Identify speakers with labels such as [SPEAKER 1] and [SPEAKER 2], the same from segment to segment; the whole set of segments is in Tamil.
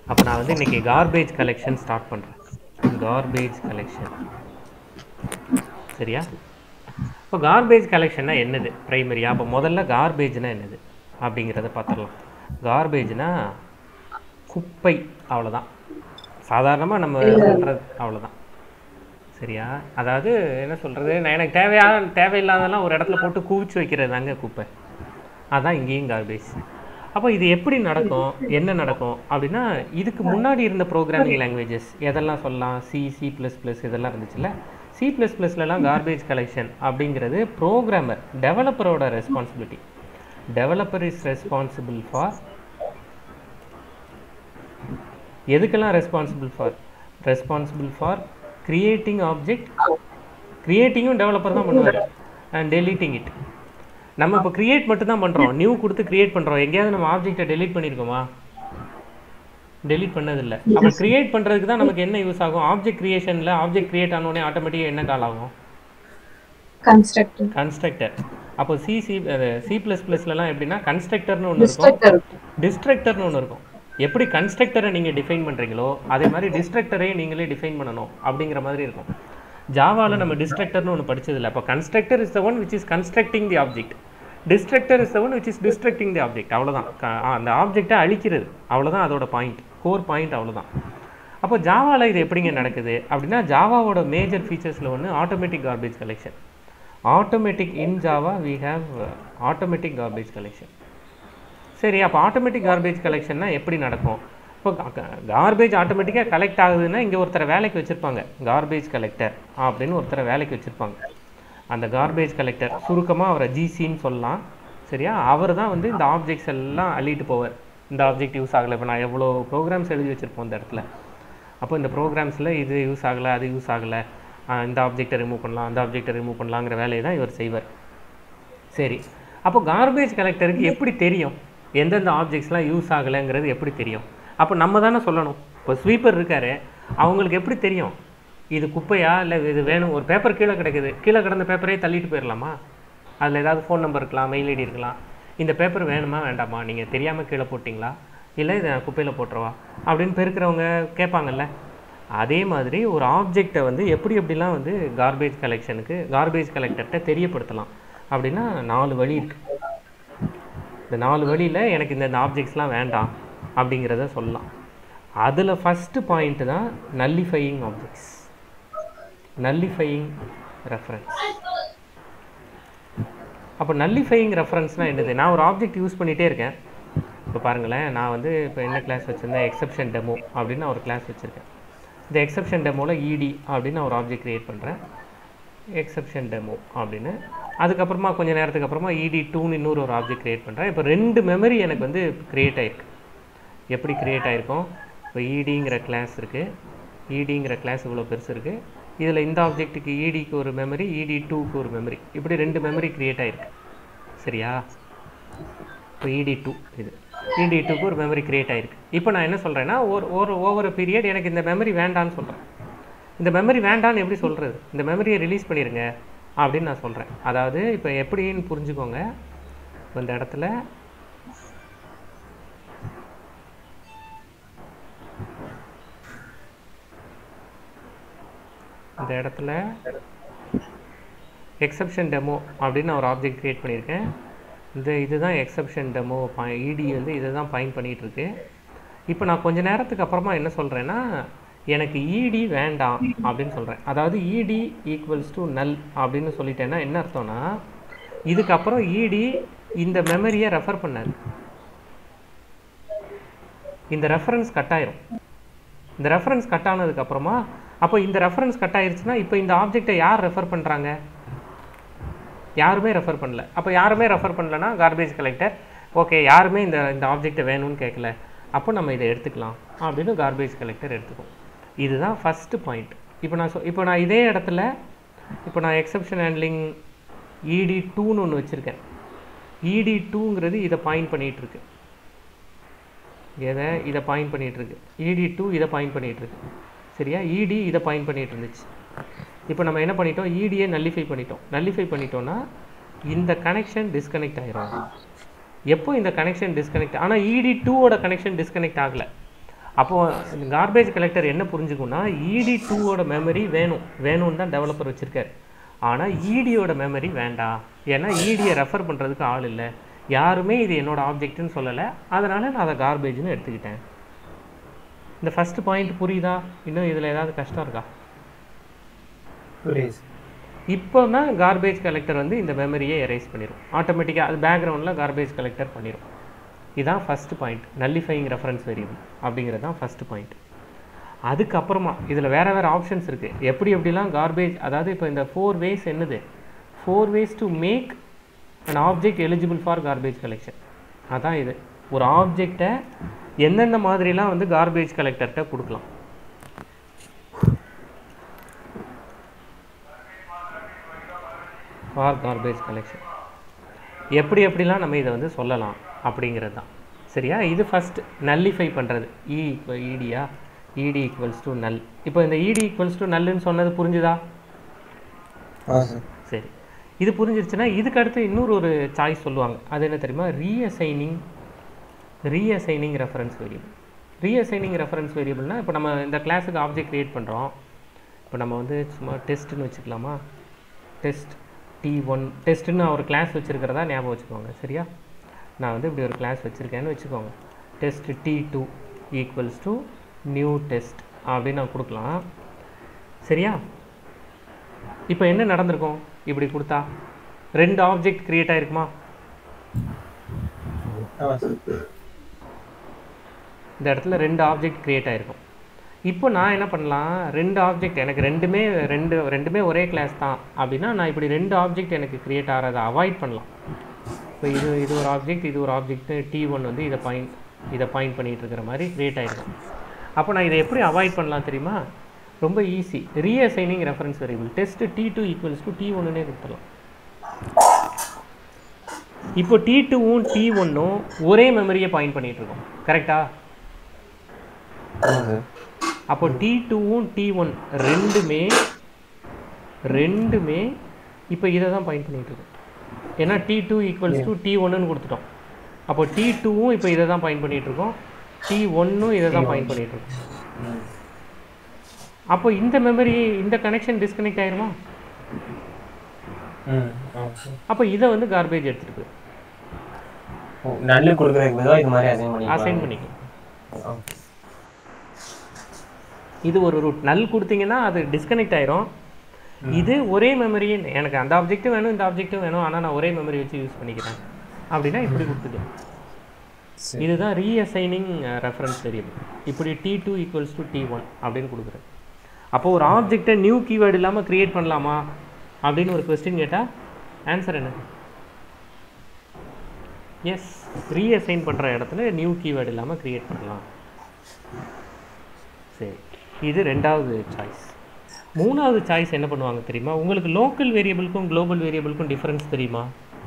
[SPEAKER 1] அப்போ நான் வந்து இன்னைக்கு கார்பேஜ் கலெக்ஷன் ஸ்டார்ட் பண்ணுறேன் கார்பேஜ் கலெக்ஷன் சரியா இப்போ கார்பேஜ் கலெக்ஷன்னா என்னது ப்ரைமரியா அப்போ முதல்ல கார்பேஜ்னா என்னது அப்படிங்கிறத பார்த்துடலாம் கார்பேஜ்னா குப்பை அவ்வளோதான் சாதாரணமாக நம்ம சொல்கிறது அவ்வளோதான் சரியா அதாவது என்ன சொல்கிறது நான் எனக்கு தேவையான தேவையில்லாதெல்லாம் ஒரு இடத்துல போட்டு குவிச்சு வைக்கிறது தாங்க குப்பை அதான் இங்கேயும் கார்பேஜ் அப்போ இது எப்படி நடக்கும் என்ன நடக்கும் அப்படின்னா இதுக்கு முன்னாடி இருந்த ப்ரோக்ராமிங் லாங்குவேஜஸ் எதெல்லாம் சொல்லலாம் சி சி ப்ளஸ் ப்ளஸ் இதெல்லாம் இருந்துச்சுல்ல சி ப்ளஸ் ப்ளஸ்லலாம் கார்பேஜ் கலெக்ஷன் அப்படிங்கிறது ப்ரோக்ராமர் டெவலப்பரோட responsibility developer is responsible for எதுக்கெல்லாம் responsible for responsible for creating object கிரியேட்டிங்கும் டெவலப்பர் தான் பண்ணுவார் அண்ட் டெலீட்டிங் இட் நம்ம இப்போ கிரியேட் மட்டும் தான் பண்ணுறோம் நியூ கொடுத்து கிரியேட் பண்ணுறோம் எங்கேயாவது நம்ம ஆப்ஜெக்டை டெலீட் பண்ணியிருக்கோமா டெலீட் பண்ணதில்லை அப்போ கிரியேட் பண்ணுறதுக்கு தான் நமக்கு என்ன யூஸ் ஆகும் ஆப்ஜெக்ட் கிரியேஷனில் ஆப்ஜெக்ட் கிரியேட் ஆனோடனே ஆட்டோமேட்டிக்காக என்ன கால் ஆகும்
[SPEAKER 2] கன்ஸ்ட்ரக்டர்
[SPEAKER 1] கன்ஸ்ட்ரக்டர் அப்போ சி சி சி ப்ளஸ் ப்ளஸ்லலாம் எப்படின்னா கன்ஸ்ட்ரக்டர்னு ஒன்று இருக்கும்
[SPEAKER 2] டிஸ்ட்ரக்டர்
[SPEAKER 1] டிஸ்ட்ரக்டர்னு ஒன்று இருக்கும் எப்படி கன்ஸ்ட்ரக்டரை நீங்கள் டிஃபைன் பண்ணுறீங்களோ அதே மாதிரி டிஸ்ட்ரக்டரையும் நீங்களே டிஃபைன் பண்ணணும் அப்படிங்கிற மாதிரி இருக்கும் ஜாவாவில் நம்ம டிஸ்ட்ரக்டர்னு ஒன்று படிச்சதில்ல அப்போ constructor is the one which is constructing the object destructor is the one which is destructing the object அவ்வளோதான் க- ஆ, அந்த ஆப்ஜெக்டை அழிக்கிறது அவ்வளோதான் அதோட பாயிண்ட் கோர் பாயிண்ட் அவ்வளோதான் அப்போ ஜாவாவில் இது எப்படிங்க நடக்குது அப்படின்னா ஜாவாவோட மேஜர் ஃபீச்சர்ஸில் ஒன்று automatic garbage collection automatic in Java we have automatic garbage collection சரி அப்போ ஆட்டோமேட்டிக் கார்பேஜ் கலெக்ஷன்னா எப்படி நடக்கும் இப்போ கார்பேஜ் ஆட்டோமேட்டிக்காக கலெக்ட் ஆகுதுன்னா இங்கே ஒருத்தரை வேலைக்கு வச்சுருப்பாங்க கார்பேஜ் கலெக்டர் அப்படின்னு ஒருத்தரை வேலைக்கு வச்சுருப்பாங்க அந்த கார்பேஜ் கலெக்டர் சுருக்கமாக அவரை ஜிசின்னு சொல்லலாம் சரியா அவர் தான் வந்து இந்த ஆப்ஜெக்ட்ஸ் எல்லாம் அள்ளிட்டு போவார் இந்த ஆப்ஜெக்ட் யூஸ் ஆகலை இப்போ நான் எவ்வளோ ப்ரோக்ராம்ஸ் எழுதி வச்சுருப்போம் இந்த இடத்துல அப்போ இந்த ப்ரோக்ராம்ஸில் இது யூஸ் ஆகலை அது யூஸ் ஆகலை இந்த ஆப்ஜெக்டை ரிமூவ் பண்ணலாம் அந்த ஆப்ஜெக்டை ரிமூவ் பண்ணலாங்கிற வேலையை தான் இவர் செய்வார் சரி அப்போ கார்பேஜ் கலெக்டருக்கு எப்படி தெரியும் எந்தெந்த ஆப்ஜெக்ட்ஸ்லாம் யூஸ் ஆகலைங்கிறது எப்படி தெரியும் அப்போ நம்ம தானே சொல்லணும் இப்போ ஸ்வீப்பர் இருக்காரு அவங்களுக்கு எப்படி தெரியும் இது குப்பையா இல்லை இது வேணும் ஒரு பேப்பர் கீழே கிடக்குது கீழே கிடந்த பேப்பரே தள்ளிட்டு போயிடலாமா அதில் ஏதாவது ஃபோன் நம்பர் இருக்கலாம் மெயில் ஐடி இருக்கலாம் இந்த பேப்பர் வேணுமா வேண்டாமா நீங்கள் தெரியாமல் கீழே போட்டிங்களா இல்லை இதை குப்பையில் போட்டுருவா அப்படின்னு பெருக்கிறவங்க கேட்பாங்கல்ல அதே மாதிரி ஒரு ஆப்ஜெக்டை வந்து எப்படி எப்படிலாம் வந்து கார்பேஜ் கலெக்ஷனுக்கு கார்பேஜ் கலெக்டர்கிட்ட தெரியப்படுத்தலாம் அப்படின்னா நாலு வழி இருக்கு இந்த நாலு வழியில் எனக்கு இந்த இந்த ஆப்ஜெக்ட்ஸ்லாம் வேண்டாம் அப்படிங்கிறத சொல்லலாம் அதில் ஃபஸ்ட்டு பாயிண்ட் தான் நல்லிஃபையிங் ஆப்ஜெக்ட்ஸ் நல்லிஃபையிங் ரெஃபரன்ஸ் அப்போ நல்லிஃபையிங் ரெஃபரன்ஸ்னால் என்னது நான் ஒரு ஆப்ஜெக்ட் யூஸ் பண்ணிகிட்டே இருக்கேன் இப்போ பாருங்களேன் நான் வந்து இப்போ என்ன கிளாஸ் வச்சுருந்தேன் எக்ஸப்ஷன் டெமோ அப்படின்னு நான் ஒரு கிளாஸ் வச்சுருக்கேன் இந்த எக்ஸப்ஷன் டெமோவில் இடி அப்படின்னு நான் ஒரு ஆப்ஜெக்ட் க்ரியேட் பண்ணுறேன் எக்ஸப்ஷன் டெமோ அப்படின்னு அதுக்கப்புறமா கொஞ்ச நேரத்துக்கு அப்புறமா இடி டூன்னு இன்னொரு ஒரு ஆப்ஜெக்ட் க்ரியேட் பண்ணுறேன் இப்போ ரெண்டு மெமரி எனக்கு வந்து க்ரியேட் ஆயிருக்கு எப்படி க்ரியேட் ஆயிருக்கும் இப்போ இடிங்கிற கிளாஸ் இருக்குது இடிங்கிற கிளாஸ் இவ்வளோ பெருசு இருக்குது இதில் இந்த ஆப்ஜெக்ட்டுக்கு இடிக்கு ஒரு மெமரி இடி டூக்கு ஒரு மெமரி இப்படி ரெண்டு மெமரி க்ரியேட் ஆயிருக்கு சரியா இப்போ இடி டூ இது இடி டூக்கு ஒரு மெமரி க்ரியேட் ஆயிருக்கு இப்போ நான் என்ன சொல்கிறேன்னா ஒரு ஒரு ஓவர் பீரியட் எனக்கு இந்த மெமரி வேண்டான்னு சொல்கிறேன் இந்த மெமரி வேண்டான்னு எப்படி சொல்கிறது இந்த மெமரியை ரிலீஸ் பண்ணிடுங்க அப்படின்னு நான் சொல்கிறேன் அதாவது இப்போ எப்படின்னு புரிஞ்சுக்கோங்க இப்போ இந்த இடத்துல இந்த இடத்துல எக்ஸப்ஷன் டெமோ அப்படின்னு நான் ஒரு ஆப்ஜெக்ட் க்ரியேட் பண்ணியிருக்கேன் இந்த இதுதான் எக்ஸப்ஷன் டெமோ இடி வந்து இதை தான் பயன் பண்ணிகிட்டு இருக்கு இப்போ நான் கொஞ்ச நேரத்துக்கு அப்புறமா என்ன சொல்கிறேன்னா எனக்கு இடி வேண்டாம் அப்படின்னு சொல்கிறேன் அதாவது இடி ஈக்குவல்ஸ் டு நல் அப்படின்னு சொல்லிட்டேன்னா என்ன அர்த்தம்னா இதுக்கப்புறம் இடி இந்த மெமரியை ரெஃபர் பண்ணாது இந்த ரெஃபரன்ஸ் கட் ஆயிரும் இந்த ரெஃபரன்ஸ் கட் ஆனதுக்கப்புறமா அப்போ இந்த ரெஃபரன்ஸ் கட் ஆயிருச்சுன்னா இப்போ இந்த ஆப்ஜெக்டை யார் ரெஃபர் பண்ணுறாங்க யாருமே ரெஃபர் பண்ணல அப்போ யாருமே ரெஃபர் பண்ணலன்னா கார்பேஜ் கலெக்டர் ஓகே யாருமே இந்த இந்த ஆப்ஜெக்டை வேணும்னு கேட்கல அப்போ நம்ம இதை எடுத்துக்கலாம் அப்படின்னு கார்பேஜ் கலெக்டர் எடுத்துக்கும் இதுதான் ஃபஸ்ட்டு பாயிண்ட் இப்போ நான் சொ இப்போ நான் இதே இடத்துல இப்போ நான் எக்ஸப்ஷன் ஹேண்ட்லிங் இடி டூன்னு ஒன்று வச்சுருக்கேன் இடி டூங்கிறது இதை பாயிண்ட் பண்ணிகிட்டு இருக்கு எதை இதை பாயிண்ட் பண்ணிகிட்டு இருக்கு இடி டூ இதை பாயிண்ட் பண்ணிகிட்டு இருக்கு சரியா இடி இதை பாயிண்ட் பண்ணிட்டு இருந்துச்சு இப்போ நம்ம என்ன பண்ணிட்டோம் இடியை நல்லிஃபை பண்ணிட்டோம் நல்லிஃபை பண்ணிட்டோம்னா இந்த கனெக்ஷன் டிஸ்கனெக்ட் ஆயிரும் எப்போ இந்த கனெக்ஷன் டிஸ்கனெக்ட் ஆனால் இடி டூவோட கனெக்ஷன் டிஸ்கனெக்ட் ஆகலை அப்போது கார்பேஜ் கலெக்டர் என்ன புரிஞ்சுக்கும்னா இடி டூவோட மெமரி வேணும் வேணும்னு தான் டெவலப்பர் வச்சுருக்காரு ஆனால் இடியோட மெமரி வேண்டாம் ஏன்னா இடியை ரெஃபர் பண்ணுறதுக்கு ஆள் இல்லை யாருமே இது என்னோட ஆப்ஜெக்ட்னு சொல்லலை அதனால் நான் அதை கார்பேஜ்னு எடுத்துக்கிட்டேன் இந்த ஃபஸ்ட் பாயிண்ட் புரியுதா இன்னும் இதில் ஏதாவது கஷ்டம் இருக்கா
[SPEAKER 3] புரியுது
[SPEAKER 1] இப்போ தான் கார்பேஜ் கலெக்டர் வந்து இந்த மெமரியை எரேஸ் பண்ணிடும் ஆட்டோமேட்டிக்காக அது பேக்ரவுண்டில் கார்பேஜ் கலெக்டர் பண்ணிடும் இதான் first point nullifying reference variable அப்படிங்கிறது தான் ஃபர்ஸ்ட் பாயிண்ட் அதுக்கப்புறமா இதில் வேறு வேறு ஆப்ஷன்ஸ் இருக்குது எப்படி எப்படிலாம் கார்பேஜ் அதாவது இப்போ இந்த ஃபோர் வேஸ் என்னது four ways to make an object eligible for garbage collection அதான் இது ஒரு ஆப்ஜெக்டை எந்தெந்த மாதிரிலாம் வந்து கார்பேஜ் கலெக்டர்கிட்ட கொடுக்கலாம் ஃபார் கார்பேஜ் கலெக்ஷன் எப்படி எப்படிலாம் நம்ம இதை வந்து சொல்லலாம் அப்படிங்கிறது தான் சரியா இது ஃபஸ்ட் நல்லிஃபை பண்ணுறது இ இப்போ இடியா இடி ஈக்குவல்ஸ் டு நல் இப்போ இந்த இடி ஈக்குவல்ஸ் டு நல்லுன்னு சொன்னது புரிஞ்சுதா
[SPEAKER 3] ஆ சார்
[SPEAKER 1] சரி இது புரிஞ்சிருச்சுன்னா இதுக்கு அடுத்து இன்னொரு ஒரு சாய்ஸ் சொல்லுவாங்க அது என்ன தெரியுமா reassigning reassigning reference variable reassigning reference வேரியபிள்னா இப்போ நம்ம இந்த கிளாஸுக்கு ஆப்ஜெக்ட் க்ரியேட் பண்ணுறோம் இப்போ நம்ம வந்து சும்மா டெஸ்ட்டுன்னு வச்சுக்கலாமா டெஸ்ட் டி ஒன் டெஸ்ட்டுன்னு ஒரு கிளாஸ் வச்சுருக்கிறதா ஞாபகம் வச்சுக்கோங்க சரியா நான் வந்து இப்படி ஒரு கிளாஸ் வச்சுருக்கேன்னு வச்சுக்கோங்க test T two equals to new test அப்படின்னு நான் கொடுக்கலாம் சரியா இப்போ என்ன நடந்திருக்கும் இப்படி கொடுத்தா ரெண்டு ஆப்ஜெக்ட் கிரியேட் ஆயிருக்குமா
[SPEAKER 3] ஆமாம் சார்
[SPEAKER 1] இந்த இடத்துல ரெண்டு ஆப்ஜெக்ட் கிரியேட் ஆயிருக்கும் இப்போ நான் என்ன பண்ணலாம் ரெண்டு ஆப்ஜெக்ட் எனக்கு ரெண்டுமே ரெண்டு ரெண்டுமே ஒரே கிளாஸ் தான் அப்படின்னா நான் இப்படி ரெண்டு ஆப்ஜெக்ட் எனக்கு கிரியேட் ஆகிறத அவாய்ட் பண்ணலாம் இப்போ இது இது ஒரு ஆப்ஜெக்ட் இது ஒரு ஆப்ஜெக்ட் டி ஒன் வந்து இதை பாயிண்ட் இதை பாயிண்ட் பண்ணிட்டு இருக்கிற மாதிரி கிரியேட் ஆயிருக்கும் அப்போ நான் இதை எப்படி அவாய்ட் பண்ணலாம் தெரியுமா ரொம்ப easy reassigning reference variable test T two equals to T ஒன்னுனே கொடுத்துடலாம் இப்போ டி டூவும் டி ஒன்னும் ஒரே மெமரியை பாயிண்ட் பண்ணிட்டு இருக்கோம் கரெக்டா
[SPEAKER 3] ஆமாம் சார்
[SPEAKER 1] அப்போ டி டூவும் டி ஒன் ரெண்டுமே ரெண்டுமே இப்போ இதை தான் பாயிண்ட் பண்ணிட்டு இருக்கோம் ஏன்னா T two equals to T ஒன்னுன்னு கொடுத்துட்டோம் அப்போ டி டூவும் இப்போ இதை தான் பாயிண்ட் பண்ணிட்டு இருக்கோம் டி ஒன்னும் இதை தான் பாயிண்ட் பண்ணிட்டு இருக்கோம் அப்போ இந்த மெமரி இந்த கனெக்ஷன் டிஸ்கனெக்ட் ஆயிருமா
[SPEAKER 3] ம் ஆமாம் சார்
[SPEAKER 1] அப்போ இதை வந்து கார்பேஜ் எடுத்துட்டு போய்
[SPEAKER 3] ஓ நல்ல கொடுக்குறதுக்கு பதிலாக இது மாதிரி அசைன் பண்ணி
[SPEAKER 1] அசைன் பண்ணிக்கலாம் இது ஒரு ரூட் நல் கொடுத்தீங்கன்னா அது டிஸ்கனெக்ட் ஆயிரும் இது ஒரே மெமரி எனக்கு அந்த ஆப்ஜெக்ட்டும் வேணும் இந்த ஆப்ஜெக்ட்டும் வேணும் ஆனால் நான் ஒரே மெமரி வச்சு யூஸ் பண்ணிக்கிறேன் அப்படின்னா இப்படி கொடுத்துக்கலாம்
[SPEAKER 3] சரி
[SPEAKER 1] இதுதான் ரீஅசைனிங் ரெஃபரன்ஸ் வேரியபிள் இப்படி T two equals to T one அப்படின்னு கொடுக்குறேன் அப்போ ஒரு ஆப்ஜெக்டை நியூ கீவேர்டு இல்லாமல் கிரியேட் பண்ணலாமா அப்படின்னு ஒரு கொஸ்டின் கேட்டால் ஆன்சர் என்ன எஸ் ரீஅசைன் பண்ணுற இடத்துல நியூ கீவேர்டு இல்லாமல் கிரியேட் பண்ணலாம் சரி இது ரெண்டாவது சாய்ஸ் மூணாவது சாய்ஸ் என்ன பண்ணுவாங்க தெரியுமா உங்களுக்கு லோக்கல் வேரியபிளுக்கும் குளோபல் வேரியபிளுக்கும் டிஃபரன்ஸ் தெரியுமா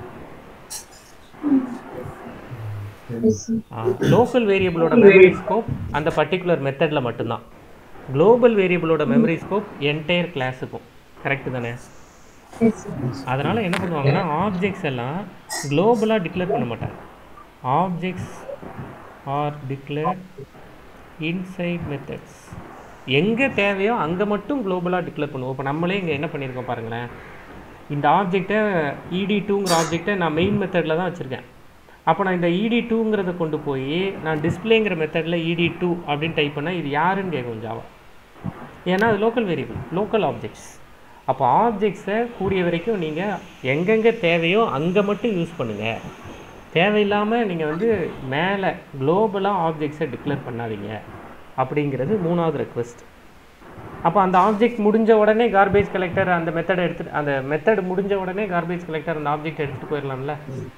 [SPEAKER 1] லோக்கல் வேரியபிளோட மெமரி ஸ்கோப் அந்த பர்டிகுலர் மெத்தடில் மட்டும்தான் குளோபல் வேரியபிளோட மெமரி ஸ்கோப் என்டையர் கிளாஸுக்கும் கரெக்டு தானே அதனால் என்ன பண்ணுவாங்கன்னா ஆப்ஜெக்ட்ஸ் எல்லாம் குளோபலாக டிக்ளேர் பண்ண மாட்டாங்க objects are declare inside methods எங்கே தேவையோ அங்கே மட்டும் குளோபலாக டிக்ளேர் பண்ணுவோம் இப்போ நம்மளே இங்கே என்ன பண்ணியிருக்கோம் பாருங்களேன் இந்த ஆப்ஜெக்டை இடி டூங்கிற ஆப்ஜெக்டை நான் மெயின் மெத்தடில் தான் வச்சுருக்கேன் அப்போ நான் இந்த இடி டூங்கிறத கொண்டு போய் நான் டிஸ்பிளேங்கிற மெத்தடில் இடி டூ அப்படின்னு டைப் பண்ணால் இது யாருன்னு கேட்கும் ஜாவா ஏன்னா அது லோக்கல் வேரியபிள் லோக்கல் ஆப்ஜெக்ட்ஸ் அப்போ ஆப்ஜெக்ட்ஸை கூடிய வரைக்கும் நீங்கள் எங்கெங்கே தேவையோ அங்கே மட்டும் யூஸ் பண்ணுங்கள் தேவையில்லாமல் நீங்கள் வந்து மேலே குளோபலாக ஆப்ஜெக்ட்ஸை டிக்ளேர் பண்ணாதீங்க அப்படிங்கிறது மூணாவது ரெக்வெஸ்ட் அப்போ அந்த ஆப்ஜெக்ட் முடிஞ்ச உடனே கார்பேஜ் கலெக்டர் அந்த மெத்தடை எடுத்துட்டு அந்த மெத்தட் முடிஞ்ச உடனே கார்பேஜ் கலெக்டர் அந்த ஆப்ஜெக்ட் எடுத்துகிட்டு போயிடலாம்ல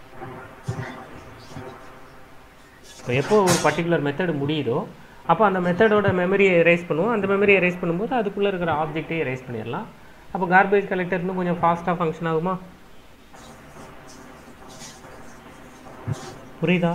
[SPEAKER 1] இப்போ எப்போ ஒரு பர்டிகுலர் மெத்தட் முடியுதோ அப்போ அந்த மெத்தடோட மெமரியை எரேஸ் பண்ணுவோம் அந்த மெமரியை எரேஸ் பண்ணும்போது அதுக்குள்ளே இருக்கிற ஆப்ஜெக்டை எரேஸ் பண்ணிடலாம் அப்போ கார்பேஜ் கலெக்டர் இன்னும் கொஞ்சம் ஃபாஸ்ட்டாக ஃபங்க்ஷன் ஆகுமா புரியுதா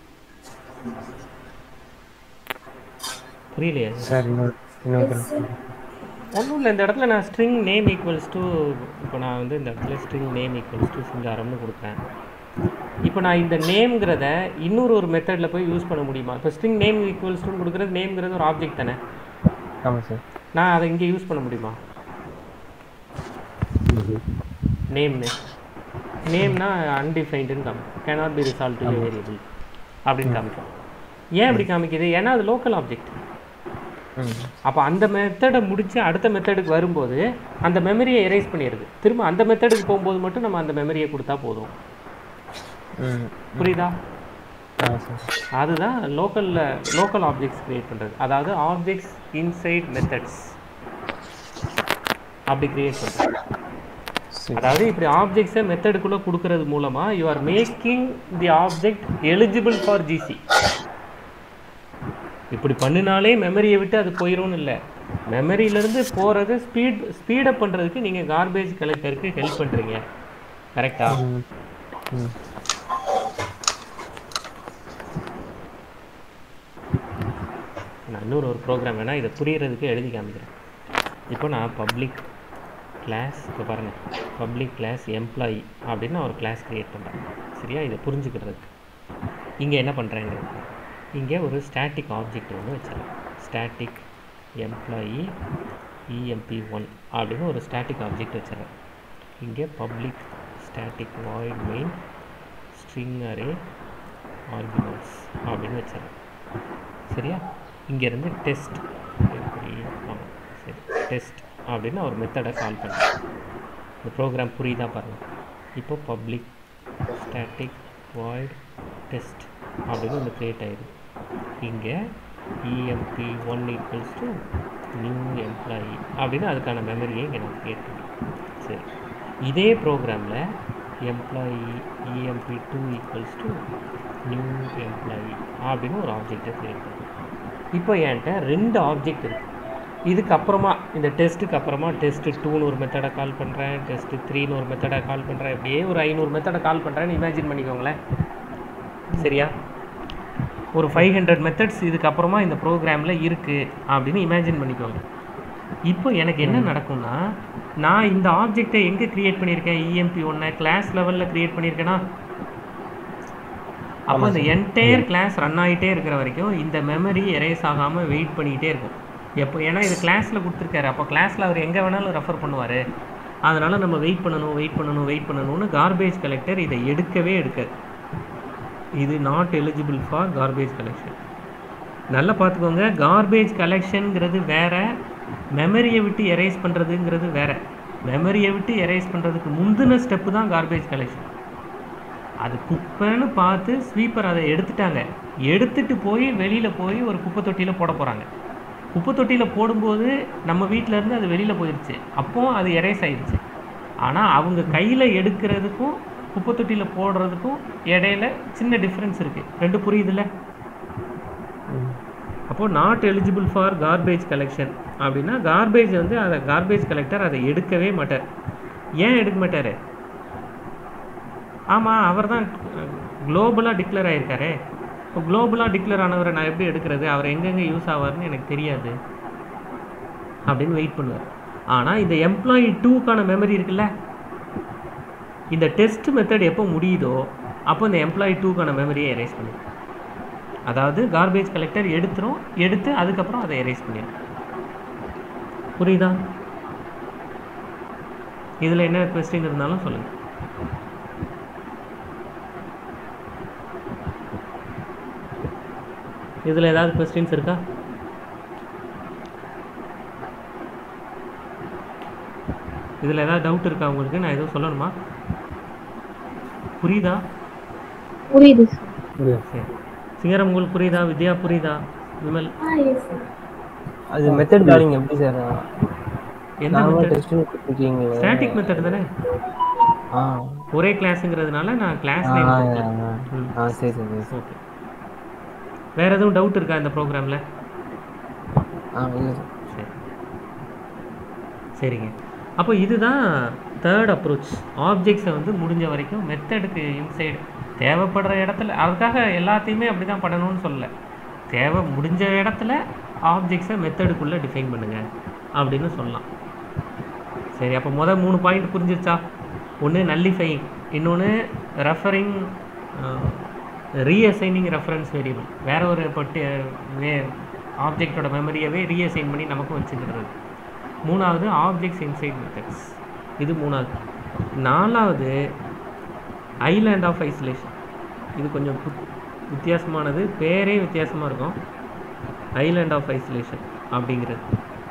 [SPEAKER 1] புரியலையா
[SPEAKER 3] சார் இன்னொரு இன்னொரு
[SPEAKER 1] ஒன்றும் இல்லை இந்த இடத்துல நான் ஸ்ட்ரிங் நேம் ஈக்குவல்ஸ் டு இப்போ நான் வந்து இந்த இடத்துல ஸ்ட்ரிங் நேம் ஈக்குவல்ஸ் டு சிங்காரம்னு கொடுக்குறேன் இப்போ நான் இந்த நேம்ங்கிறத இன்னொரு ஒரு மெத்தடில் போய் யூஸ் பண்ண முடியுமா இப்போ ஸ்ட்ரிங் நேம் ஈக்குவல்ஸ் டு கொடுக்குறது நேம்ங்கிறது ஒரு ஆப்ஜெக்ட் தானே
[SPEAKER 3] ஆமாம் சார்
[SPEAKER 1] நான் அதை இங்கே யூஸ் பண்ண முடியுமா நேம்னு நேம்னா அன்டிஃபைன்டுன்னு காமிக்கும் cannot be resolve to variable அப்படின்னு காமிக்கும் ஏன் இப்படி காமிக்குது ஏன்னா அது லோக்கல் ஆப்ஜெக்ட்
[SPEAKER 3] ம்
[SPEAKER 1] அப்போ அந்த மெத்தடை முடிச்சு அடுத்த மெத்தடுக்கு வரும்போது அந்த மெமரியை எரேஸ் பண்ணிடுது திரும்ப அந்த மெத்தடுக்கு போகும்போது மட்டும் நம்ம அந்த மெமரியை கொடுத்தா போதும்
[SPEAKER 3] ம்
[SPEAKER 1] புரியுதா
[SPEAKER 3] ஆ சார்
[SPEAKER 1] அதுதான் லோக்கலில் லோக்கல் ஆப்ஜெக்ட்ஸ் கிரியேட் பண்ணுறது அதாவது ஆப்ஜெக்ட்ஸ் இன்சைட் மெத்தட்ஸ் அப்படி கிரியேட் பண்ணுறது
[SPEAKER 3] சரி
[SPEAKER 1] அதாவது இப்படி ஆப்ஜெக்ட்ஸை மெத்தடுக்குள்ளே கொடுக்கறது மூலமாக you are making the object eligible for GC இப்படி பண்ணினாலே மெமரியை விட்டு அது போயிடும்னு இல்லை மெமரியிலேருந்து போகிறது ஸ்பீட் ஸ்பீடப் பண்ணுறதுக்கு நீங்கள் கார்பேஜ் கலெக்டருக்கு ஹெல்ப் பண்ணுறீங்க கரெக்டா
[SPEAKER 3] ம் ம்
[SPEAKER 1] நான் இன்னொரு ஒரு ப்ரோக்ராம் வேணால் இதை புரியறதுக்கு எழுதி காமிக்கிறேன் இப்போ நான் பப்ளிக் கிளாஸ் இப்போ பாருங்கள் பப்ளிக் கிளாஸ் எம்ப்ளாயி அப்படின்னு நான் ஒரு கிளாஸ் க்ரியேட் பண்ணுறேன் சரியா இதை புரிஞ்சுக்கிறதுக்கு இங்கே என்ன பண்ணுறேங்க இங்கே ஒரு ஸ்டாட்டிக் ஆப்ஜெக்ட் ஒன்று வச்சிடறேன் ஸ்டாட்டிக் எம்ப்ளாயி இஎம்பி ஒன் அப்படின்னு ஒரு ஸ்டாட்டிக் ஆப்ஜெக்ட் வச்சிடறேன் இங்கே public static void main string array arguments அப்படின்னு வச்சிடறேன் சரியா இங்கேருந்து டெஸ்ட் எப்படி ஆமாம் சரி டெஸ்ட் அப்படின்னு ஒரு மெத்தடை கால் பண்ணுறேன் இந்த ப்ரோக்ராம் புரியுதா பாருங்கள் இப்போ பப்ளிக் ஸ்டாட்டிக் வாய்ட் டெஸ்ட் அப்படின்னு ஒன்று க்ரியேட் ஆயிடுது இங்கே EMP one equals to new employee அப்படின்னு அதுக்கான மெமரியை இங்கே நான் க்ரியேட் பண்ணேன் சரி இதே ப்ரோக்ராமில் employee EMP two equals to new employee அப்படின்னு ஒரு ஆப்ஜெக்டை க்ரியேட் பண்ணேன் இப்போ என்கிட்ட ரெண்டு ஆப்ஜெக்ட் இருக்குது இதுக்கப்புறமா இந்த டெஸ்ட்டுக்கு அப்புறமா டெஸ்ட்டு டூன்னு ஒரு மெத்தடை கால் பண்ணுறேன் டெஸ்ட்டு த்ரீன்னு ஒரு மெத்தடை கால் பண்ணுறேன் இப்படியே ஒரு ஐநூறு மெத்தடை கால் பண்ணுறேன்னு இமேஜின் பண்ணிக்கோங்களேன் சரியா ஒரு ஃபைவ் ஹண்ட்ரட் மெத்தட்ஸ் இதுக்கப்புறமா இந்த ப்ரோக்ராமில் இருக்குது அப்படின்னு இமேஜின் பண்ணிக்கோங்க இப்போ எனக்கு என்ன நடக்கும்னா நான் இந்த ஆப்ஜெக்டை எங்கே க்ரியேட் பண்ணியிருக்கேன் இஎம்பி ஒன்றை கிளாஸ் லெவலில் க்ரியேட் பண்ணியிருக்கேனா அப்போ இந்த என்டையர் கிளாஸ் ரன் ஆகிட்டே இருக்கிற வரைக்கும் இந்த மெமரி எரேஸ் ஆகாமல் வெயிட் பண்ணிக்கிட்டே இருக்கும் எப்போ ஏன்னா இது கிளாஸில் கொடுத்துருக்காரு அப்போ கிளாஸில் அவர் எங்கே வேணாலும் ரெஃபர் பண்ணுவார் அதனால் நம்ம வெயிட் பண்ணணும் வெயிட் பண்ணணும் வெயிட் பண்ணணும்னு கார்பேஜ் கலெக்டர் இதை எடுக்கவே எடுக்காது இது not eligible for garbage collection நல்லா பார்த்துக்கோங்க கார்பேஜ் கலெக்ஷனுங்கிறது வேற மெமரியை விட்டு எரேஸ் பண்ணுறதுங்கிறது வேற மெமரியை விட்டு எரேஸ் பண்ணுறதுக்கு முந்தின ஸ்டெப்பு தான் கார்பேஜ் கலெக்ஷன் அது குப்பைன்னு பார்த்து ஸ்வீப்பர் அதை எடுத்துட்டாங்க எடுத்துட்டு போய் வெளியில் போய் ஒரு குப்பை தொட்டியில் போட போகிறாங்க குப்பை தொட்டியில் போடும்போது நம்ம வீட்ல இருந்து அது வெளியில் போயிடுச்சு அப்போ அது எரேஸ் ஆயிடுச்சு ஆனால் அவங்க கையில் எடுக்கிறதுக்கும் குப்பை தொட்டியில் போடுறதுக்கும் இடையில சின்ன டிஃப்ரென்ஸ் இருக்குது ரெண்டு புரியுதுல்ல அப்போ not eligible for garbage collection அப்படின்னா கார்பேஜ் வந்து அதை கார்பேஜ் கலெக்டர் அதை எடுக்கவே மாட்டார் ஏன் எடுக்க மாட்டார் ஆமாம் அவர் தான் குளோபலாக டிக்ளேர் ஆகிருக்காரே இப்போ குளோபலாக டிக்ளேர் ஆனவரை நான் எப்படி எடுக்கிறது அவர் எங்கெங்கே யூஸ் ஆவார்னு எனக்கு தெரியாது அப்படின்னு வெயிட் பண்ணுவார் ஆனால் இந்த எம்ப்ளாயி டூக்கான மெமரி இருக்குல்ல இந்த டெஸ்ட் மெத்தட் எப்போ முடியுதோ அப்போ இந்த எம்ப்ளாயி டூக்கான மெமரியை எரேஸ் பண்ணிடும் அதாவது கார்பேஜ் கலெக்டர் எடுத்துரும் எடுத்து அதுக்கப்புறம் அதை எரேஸ் பண்ணிடும் புரியுதா இதில் என்ன கொஸ்டின் இருந்தாலும் சொல்லுங்கள் இதில் ஏதாவது கொஸ்டின்ஸ் இருக்கா இதில் ஏதாவது டவுட் இருக்கா உங்களுக்கு நான் எதுவும் சொல்லணுமா புரியுதா
[SPEAKER 2] புரியுது சார்
[SPEAKER 3] புரியுது
[SPEAKER 1] சரி சிங்கரம் உங்களுக்கு புரியுதா வித்யா புரியுதா விமல்
[SPEAKER 2] ஆ எஸ் சார்
[SPEAKER 3] அது மெத்தட் காலிங் எப்படி சார்
[SPEAKER 1] எந்த
[SPEAKER 3] நார்மல்
[SPEAKER 1] மெத்தட்
[SPEAKER 3] டெஸ்ட் கொடுத்துருக்கீங்களே
[SPEAKER 1] ஸ்டாட்டிக் மெத்தட் தானே
[SPEAKER 3] ஆ
[SPEAKER 1] ஒரே கிளாஸுங்கிறதுனால நான் கிளாஸ்
[SPEAKER 3] ஆ
[SPEAKER 1] நேம்
[SPEAKER 3] ஆ,
[SPEAKER 1] கொடுக்கல
[SPEAKER 3] ஆ.
[SPEAKER 1] ம்.
[SPEAKER 3] ஆ சரி சரி சரி
[SPEAKER 1] ஓகே வேற எதுவும் டவுட் இருக்கா இந்த ப்ரோக்ராமில்
[SPEAKER 3] ஆ இல்லை சார்
[SPEAKER 1] சரி சரிங்க அப்போ இதுதான் தேர்ட் அப்ரோச் ஆப்ஜெக்ட்ஸை வந்து முடிஞ்ச வரைக்கும் மெத்தடுக்கு இன்சைடு தேவைப்படுற இடத்துல அதுக்காக எல்லாத்தையுமே அப்படி தான் பண்ணணும்னு சொல்லலை தேவை முடிஞ்ச இடத்துல ஆப்ஜெக்ட்ஸை மெத்தடுக்குள்ளே டிஃபைன் பண்ணுங்க அப்படின்னு சொல்லலாம் சரி அப்போ மொதல் மூணு பாயிண்ட் புரிஞ்சிருச்சா ஒன்று நல்லிஃபைங் இன்னொன்று ரெஃபரிங் ரீஅசைனிங் ரெஃபரன்ஸ் வேரியபிள் வேற ஒரு பட்டு வே ஆப்ஜெக்டோட மெமரியவே ரீஅசைன் பண்ணி நமக்கும் வச்சுக்கிறது மூணாவது ஆப்ஜெக்ட்ஸ் இன்சைட் மெத்தட்ஸ் இது மூணாவது நாலாவது ஐலேண்ட் ஆஃப் ஐசோலேஷன் இது கொஞ்சம் புத்- வித்தியாசமானது பேரே வித்தியாசமாக இருக்கும் ஐலேண்ட் ஆஃப் ஐசோலேஷன் அப்படிங்கிறது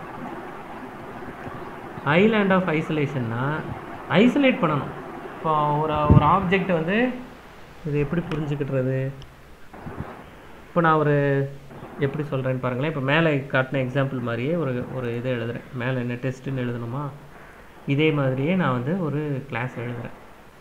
[SPEAKER 1] ஐலேண்ட் ஆஃப் ஐசோலேஷன்னா ஐசோலேட் பண்ணணும் இப்போ ஒரு ஒரு ஆப்ஜெக்ட் வந்து இது எப்படி புரிஞ்சுக்கிட்டுறது இப்போ நான் ஒரு எப்படி சொல்கிறேன்னு பாருங்களேன் இப்போ மேலே காட்டின எக்ஸாம்பிள் மாதிரியே ஒரு ஒரு இதை எழுதுறேன் மேலே என்ன டெஸ்ட்டுன்னு எழுதணுமா இதே மாதிரியே நான் வந்து ஒரு கிளாஸ் எழுதுறேன்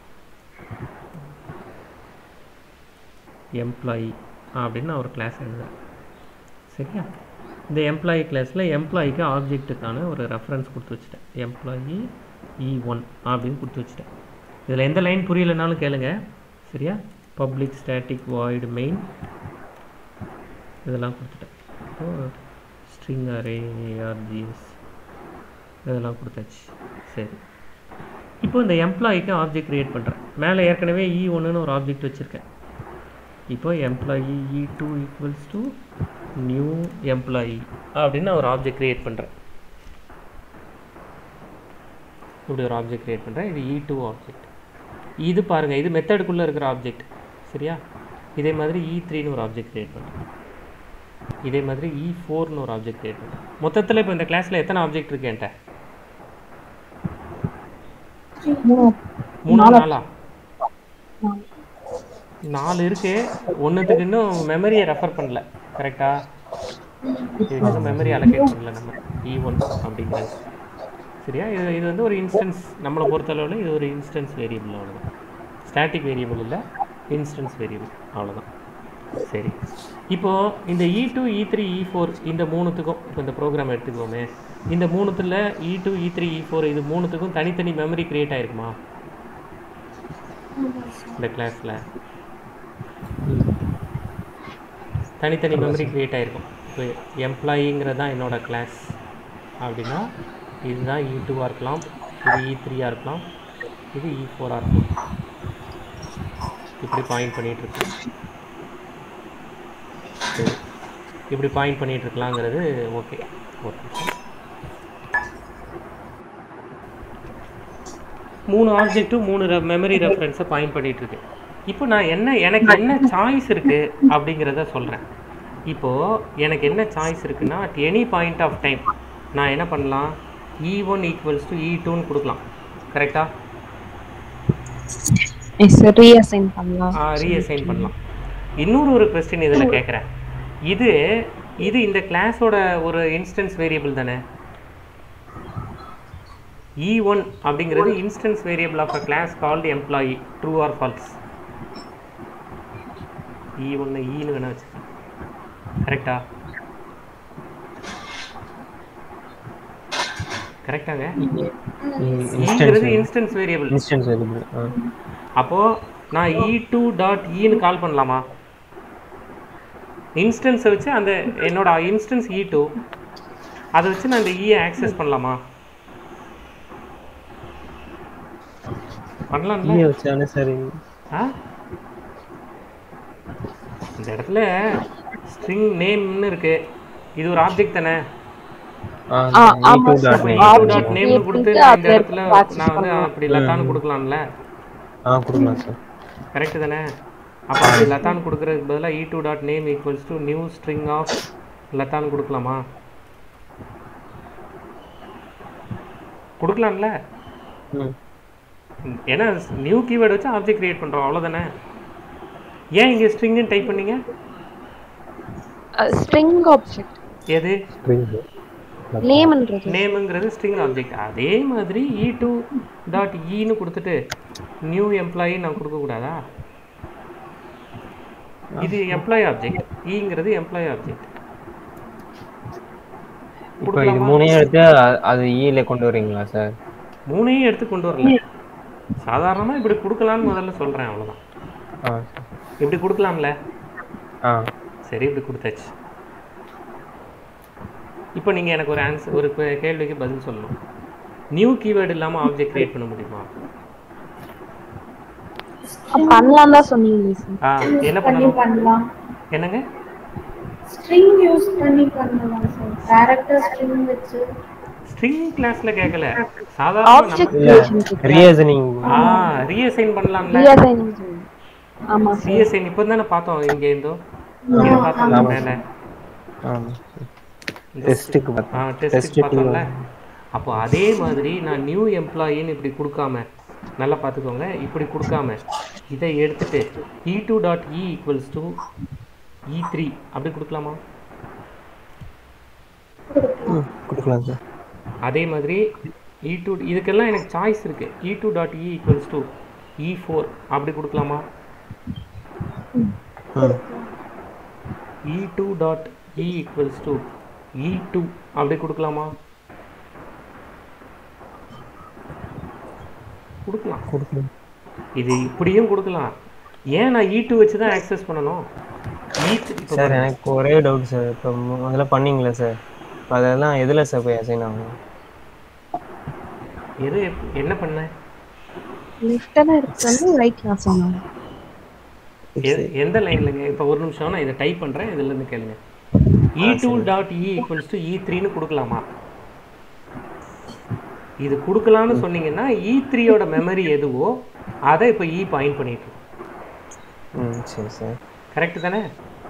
[SPEAKER 1] எம்ப்ளாயி அப்படின்னு நான் ஒரு கிளாஸ் எழுதுறேன் சரியா இந்த எம்ப்ளாயி கிளாஸில் எம்ப்ளாயிக்கு ஆப்ஜெக்ட்டுக்கான ஒரு ரெஃபரன்ஸ் கொடுத்து வச்சுட்டேன் எம்ப்ளாயி இ ஒன் அப்படின்னு கொடுத்து வச்சுட்டேன் இதில் எந்த லைன் புரியலைனாலும் கேளுங்க சரியா பப்ளிக் ஸ்டாட்டிக் வாய்டு மெயின் இதெல்லாம் கொடுத்துட்டேன் இப்போ ஸ்ட்ரிங் அரே ஏஆர்ஜிஎஸ் இதெல்லாம் கொடுத்தாச்சு சரி இப்போ இந்த எம்ப்ளாயிக்கு ஆப்ஜெக்ட் க்ரியேட் பண்ணுறேன் மேலே ஏற்கனவே இ ஒன்றுன்னு ஒரு ஆப்ஜெக்ட் வச்சுருக்கேன் இப்போ employee E two equals to new employee அப்படின்னு நான் ஒரு ஆப்ஜெக்ட் க்ரியேட் பண்ணுறேன் இப்படி ஒரு ஆப்ஜெக்ட் க்ரியேட் பண்ணுறேன் இது இ டூ ஆப்ஜெக்ட் இது பாருங்கள் இது மெத்தடுக்குள்ளே இருக்கிற ஆப்ஜெக்ட் சரியா இதே மாதிரி இ த்ரீன்னு ஒரு ஆப்ஜெக்ட் க்ரியேட் பண்ணுறேன் இதே மாதிரி இ ஃபோர்னு ஒரு ஆப்ஜெக்ட் க்ரியேட் பண்ணுறேன் மொத்தத்தில் இப்போ இந்த கிளாஸில் எத்தனை ஆப்ஜெக்ட் இருக்கு என்கிட்ட
[SPEAKER 2] மூணு
[SPEAKER 1] மூணா நாலா நாலு இருக்கு ஒன்றுத்துக்கு இன்னும் மெமரியை ரெஃபர் பண்ணல கரெக்டா இதுக்கு இன்னும் மெமரி அலோகேட் பண்ணல நம்ம இ ஒன் அப்படிங்கிறது சரியா இது இது வந்து ஒரு இன்ஸ்டன்ஸ் நம்மளை பொறுத்தளவில் இது ஒரு இன்ஸ்டன்ஸ் வேரியபிள் அவ்வளோதான் ஸ்டாட்டிக் வேரியபிள் இல்லை இன்ஸ்டன்ஸ் வேரியபிள் அவ்வளோதான் சரி இப்போது இந்த இ டூ இ த்ரீ இ ஃபோர் இந்த மூணுத்துக்கும் இப்போ இந்த ப்ரோக்ராம் எடுத்துக்கோமே இந்த மூணுத்தில் இ டூ இ த்ரீ இ ஃபோர் இது மூணுத்துக்கும் தனித்தனி மெமரி கிரியேட் ஆயிருக்குமா இந்த கிளாஸில் தனித்தனி மெமரி கிரியேட் ஆயிருக்கும் இப்போ எம்ப்ளாயிங்கிறது தான் என்னோட கிளாஸ் அப்படின்னா இதுதான் இ டூவாக இருக்கலாம் இது இ த்ரீயாக இருக்கலாம் இது இ ஃபோராக இருக்கலாம் இப்படி பாயிண்ட் பண்ணிட்டு இருக்கு சரி இப்படி பாயிண்ட் பண்ணிட்டு இருக்கலாங்கிறது ஓகே ஓகே மூணு ஆப்ஜெக்ட்டும் மூணு மெமரி ரெஃபரன்ஸை பாயிண்ட் பண்ணிட்டு இருக்கு இப்போ நான் என்ன எனக்கு என்ன சாய்ஸ் இருக்கு அப்படிங்கிறத சொல்கிறேன் இப்போ எனக்கு என்ன சாய்ஸ் இருக்குன்னா at any point of time நான் என்ன பண்ணலாம் இ ஒன் ஈக்குவல்ஸ் டு இ டூன்னு கொடுக்கலாம் கரெக்டா
[SPEAKER 2] எஸ் ரீஅசைன் பண்ணலாம்
[SPEAKER 1] ரீஅசைன் பண்ணலாம் இன்னொரு ஒரு கொஸ்டின் இதில் கேட்குறேன் இது இது இந்த கிளாஸோட ஒரு இன்ஸ்டன்ஸ் வேரியபிள் தானே இ ஒன் அப்படிங்கிறது instance variable of a class called employee true or false E ஒன்று ஈன்னு வேணா வச்சுக்கலாம் கரெக்டா கரெக்டாங்க ஈங்கிறது இன்ஸ்டன்ஸ் வேரியபிள்
[SPEAKER 3] இன்ஸ்டன்ஸ் வேரியபிள் ஆ
[SPEAKER 1] அப்போது நான் இ டூ டாட் ஈன்னு கால் பண்ணலாமா இன்ஸ்டன்ஸை வச்சு அந்த என்னோட இன்ஸ்டன்ஸ் இ டூ அதை வச்சு நான் இந்த இயை ஆக்சஸ் பண்ணலாமா பண்ணலாம்ல
[SPEAKER 3] ஈய வச்சானே சரி
[SPEAKER 1] ஆ இந்த இடத்துல ஸ்ட்ரிங் நேம்னு இருக்கு இது ஒரு ஆப்ஜெக்ட் தானே
[SPEAKER 3] ஆ
[SPEAKER 2] ஆ,
[SPEAKER 3] இ
[SPEAKER 2] ஆமா
[SPEAKER 3] two
[SPEAKER 2] sir.
[SPEAKER 3] Dot
[SPEAKER 1] E
[SPEAKER 3] name
[SPEAKER 1] two dot நேம்னு கொடுத்து நான் இந்த இடத்துல நான் வந்து அப்படி லத்தான்னு கொடுக்கலாம்ல
[SPEAKER 3] ஆ கொடுக்கலாம் சார்
[SPEAKER 1] கரெக்டு தானே அப்போ அப்படி லதான் கொடுக்கறதுக்கு பதிலாக E two dot name equals to new string of லதான் கொடுக்கலாமா கொடுக்கலாம்ல
[SPEAKER 3] ம்
[SPEAKER 1] ஏன்னா நியூ கீவேர்டு வச்சு ஆப்ஜெக்ட் கிரியேட் பண்ணுறோம் அவ்வளோதானே ஏன் இங்கே ஸ்ட்ரிங்னு டைப் பண்ணீங்க
[SPEAKER 2] ஸ்ட்ரிங் ஆப்ஜெக்ட்
[SPEAKER 1] எது
[SPEAKER 3] ஸ்ட்ரிங்
[SPEAKER 2] நேம்ன்றது
[SPEAKER 1] நேமுங்கிறது ஸ்ட்ரிங் ஆப்ஜெக்ட் அதே மாதிரி இ டூ டாட் ஈன்னு கொடுத்துட்டு நியூ எம்ப்ளாயி நான் கொடுக்கக்கூடாதா இது எம்ப்ளாயி ஆப்ஜெக்ட் ஈங்கிறது எம்ப்ளாயி ஆப்ஜெக்ட்
[SPEAKER 3] இப்போ இது மூணையும் எடுத்து அ- அது ஈல கொண்டு வரீங்களா சார்
[SPEAKER 1] மூணையும் எடுத்து கொண்டு வரல சாதாரணமாக இப்படி கொடுக்கலான்னு முதல்ல சொல்கிறேன் அவ்வளோதான்
[SPEAKER 3] ஆ
[SPEAKER 1] இப்படி கொடுக்கலாம்ல
[SPEAKER 3] ஆ
[SPEAKER 1] சரி இப்படி கொடுத்தாச்சு இப்போ நீங்கள் எனக்கு ஒரு ஆன்சர் ஒரு கே- கேள்விக்கு பதில் சொல்லணும் நியூ கீவேர்டு இல்லாமல் ஆப்ஜெக்ட் கிரியேட் பண்ண முடியுமா
[SPEAKER 2] பண்ணலாம் தான் சொன்னீங்க சார்
[SPEAKER 1] ஆ என்ன
[SPEAKER 4] பண்ணி
[SPEAKER 1] பண்ணணும்
[SPEAKER 4] பண்ணலாம்
[SPEAKER 1] என்னங்க
[SPEAKER 4] ஸ்ட்ரிங் யூஸ் பண்ணி பண்ணலாம் சார் கேரக்டர் ஸ்ட்ரிங் வச்சு
[SPEAKER 1] ஸ்ட்ரிங் கிளாஸ்ல கேட்கல சாதாரண
[SPEAKER 2] ஆப்ஜெக்ட்
[SPEAKER 1] நம்ம
[SPEAKER 3] இல்ல
[SPEAKER 2] கிரியேஷன்
[SPEAKER 3] ரீசனிங்
[SPEAKER 1] ஆ ரீஅசைன் பண்ணலாம்ல
[SPEAKER 2] ரீஅசைனிங் சொல்லுங்க ஆமா சார்
[SPEAKER 1] ரீஅசைன் இப்போ தானே பார்த்தோம் இங்க இருந்தோ இங்க பார்த்தோம் மேல
[SPEAKER 3] டெஸ்ட்டுக்கு
[SPEAKER 1] ஆ டெஸ்ட் பார்த்தோம்ல அப்போ அதே மாதிரி நான் நியூ எம்ப்ளாயின்னு இப்படி கொடுக்காம நல்லா பார்த்துக்கோங்க இப்படி கொடுக்காம இதை எடுத்துட்டு E two dot E equals to E three அப்படி கொடுக்கலாமா
[SPEAKER 3] கொடுக்கலாம் சார்
[SPEAKER 1] அதே மாதிரி இ டூ இதுக்கெல்லாம் எனக்கு சாய்ஸ் இருக்கு E two dot E equals to E four அப்படி கொடுக்கலாமா
[SPEAKER 3] ம்
[SPEAKER 1] E two dot E equals to E two அப்படி கொடுக்கலாமா கொடுக்கலாம்
[SPEAKER 3] கொடுக்கலாம்
[SPEAKER 1] இது இப்படியும் கொடுக்கலாம் ஏன் நான் இ டூ வச்சு தான் ஆக்சஸ் பண்ணணும் இ
[SPEAKER 3] சார் எனக்கு ஒரே டவுட் சார் இப்போ முதல்ல பண்ணீங்களே சார் இப்போ அதெல்லாம் எதில் சார் போய் அசைன் ஆகும்
[SPEAKER 1] எது என்ன பண்ண
[SPEAKER 2] லெஃப்ட்ல இருக்கு வந்து ரைட்ல சொன்னாங்க
[SPEAKER 1] எ- எந்த லைன்லங்க இப்போ ஒரு நிமிஷம் நான் இதை டைப் பண்ணுறேன் இதுல இருந்து கேளுங்க E two dot E equals to E த்ரீன்னு கொடுக்கலாமா இது கொடுக்கலாம்னு சொன்னீங்கன்னா இ த்ரீயோட மெமரி எதுவோ அதை இப்போ இ பாயிண்ட் பண்ணிட்டு இருக்கோம்
[SPEAKER 3] ம் சரி சார்
[SPEAKER 1] கரெக்ட் தானே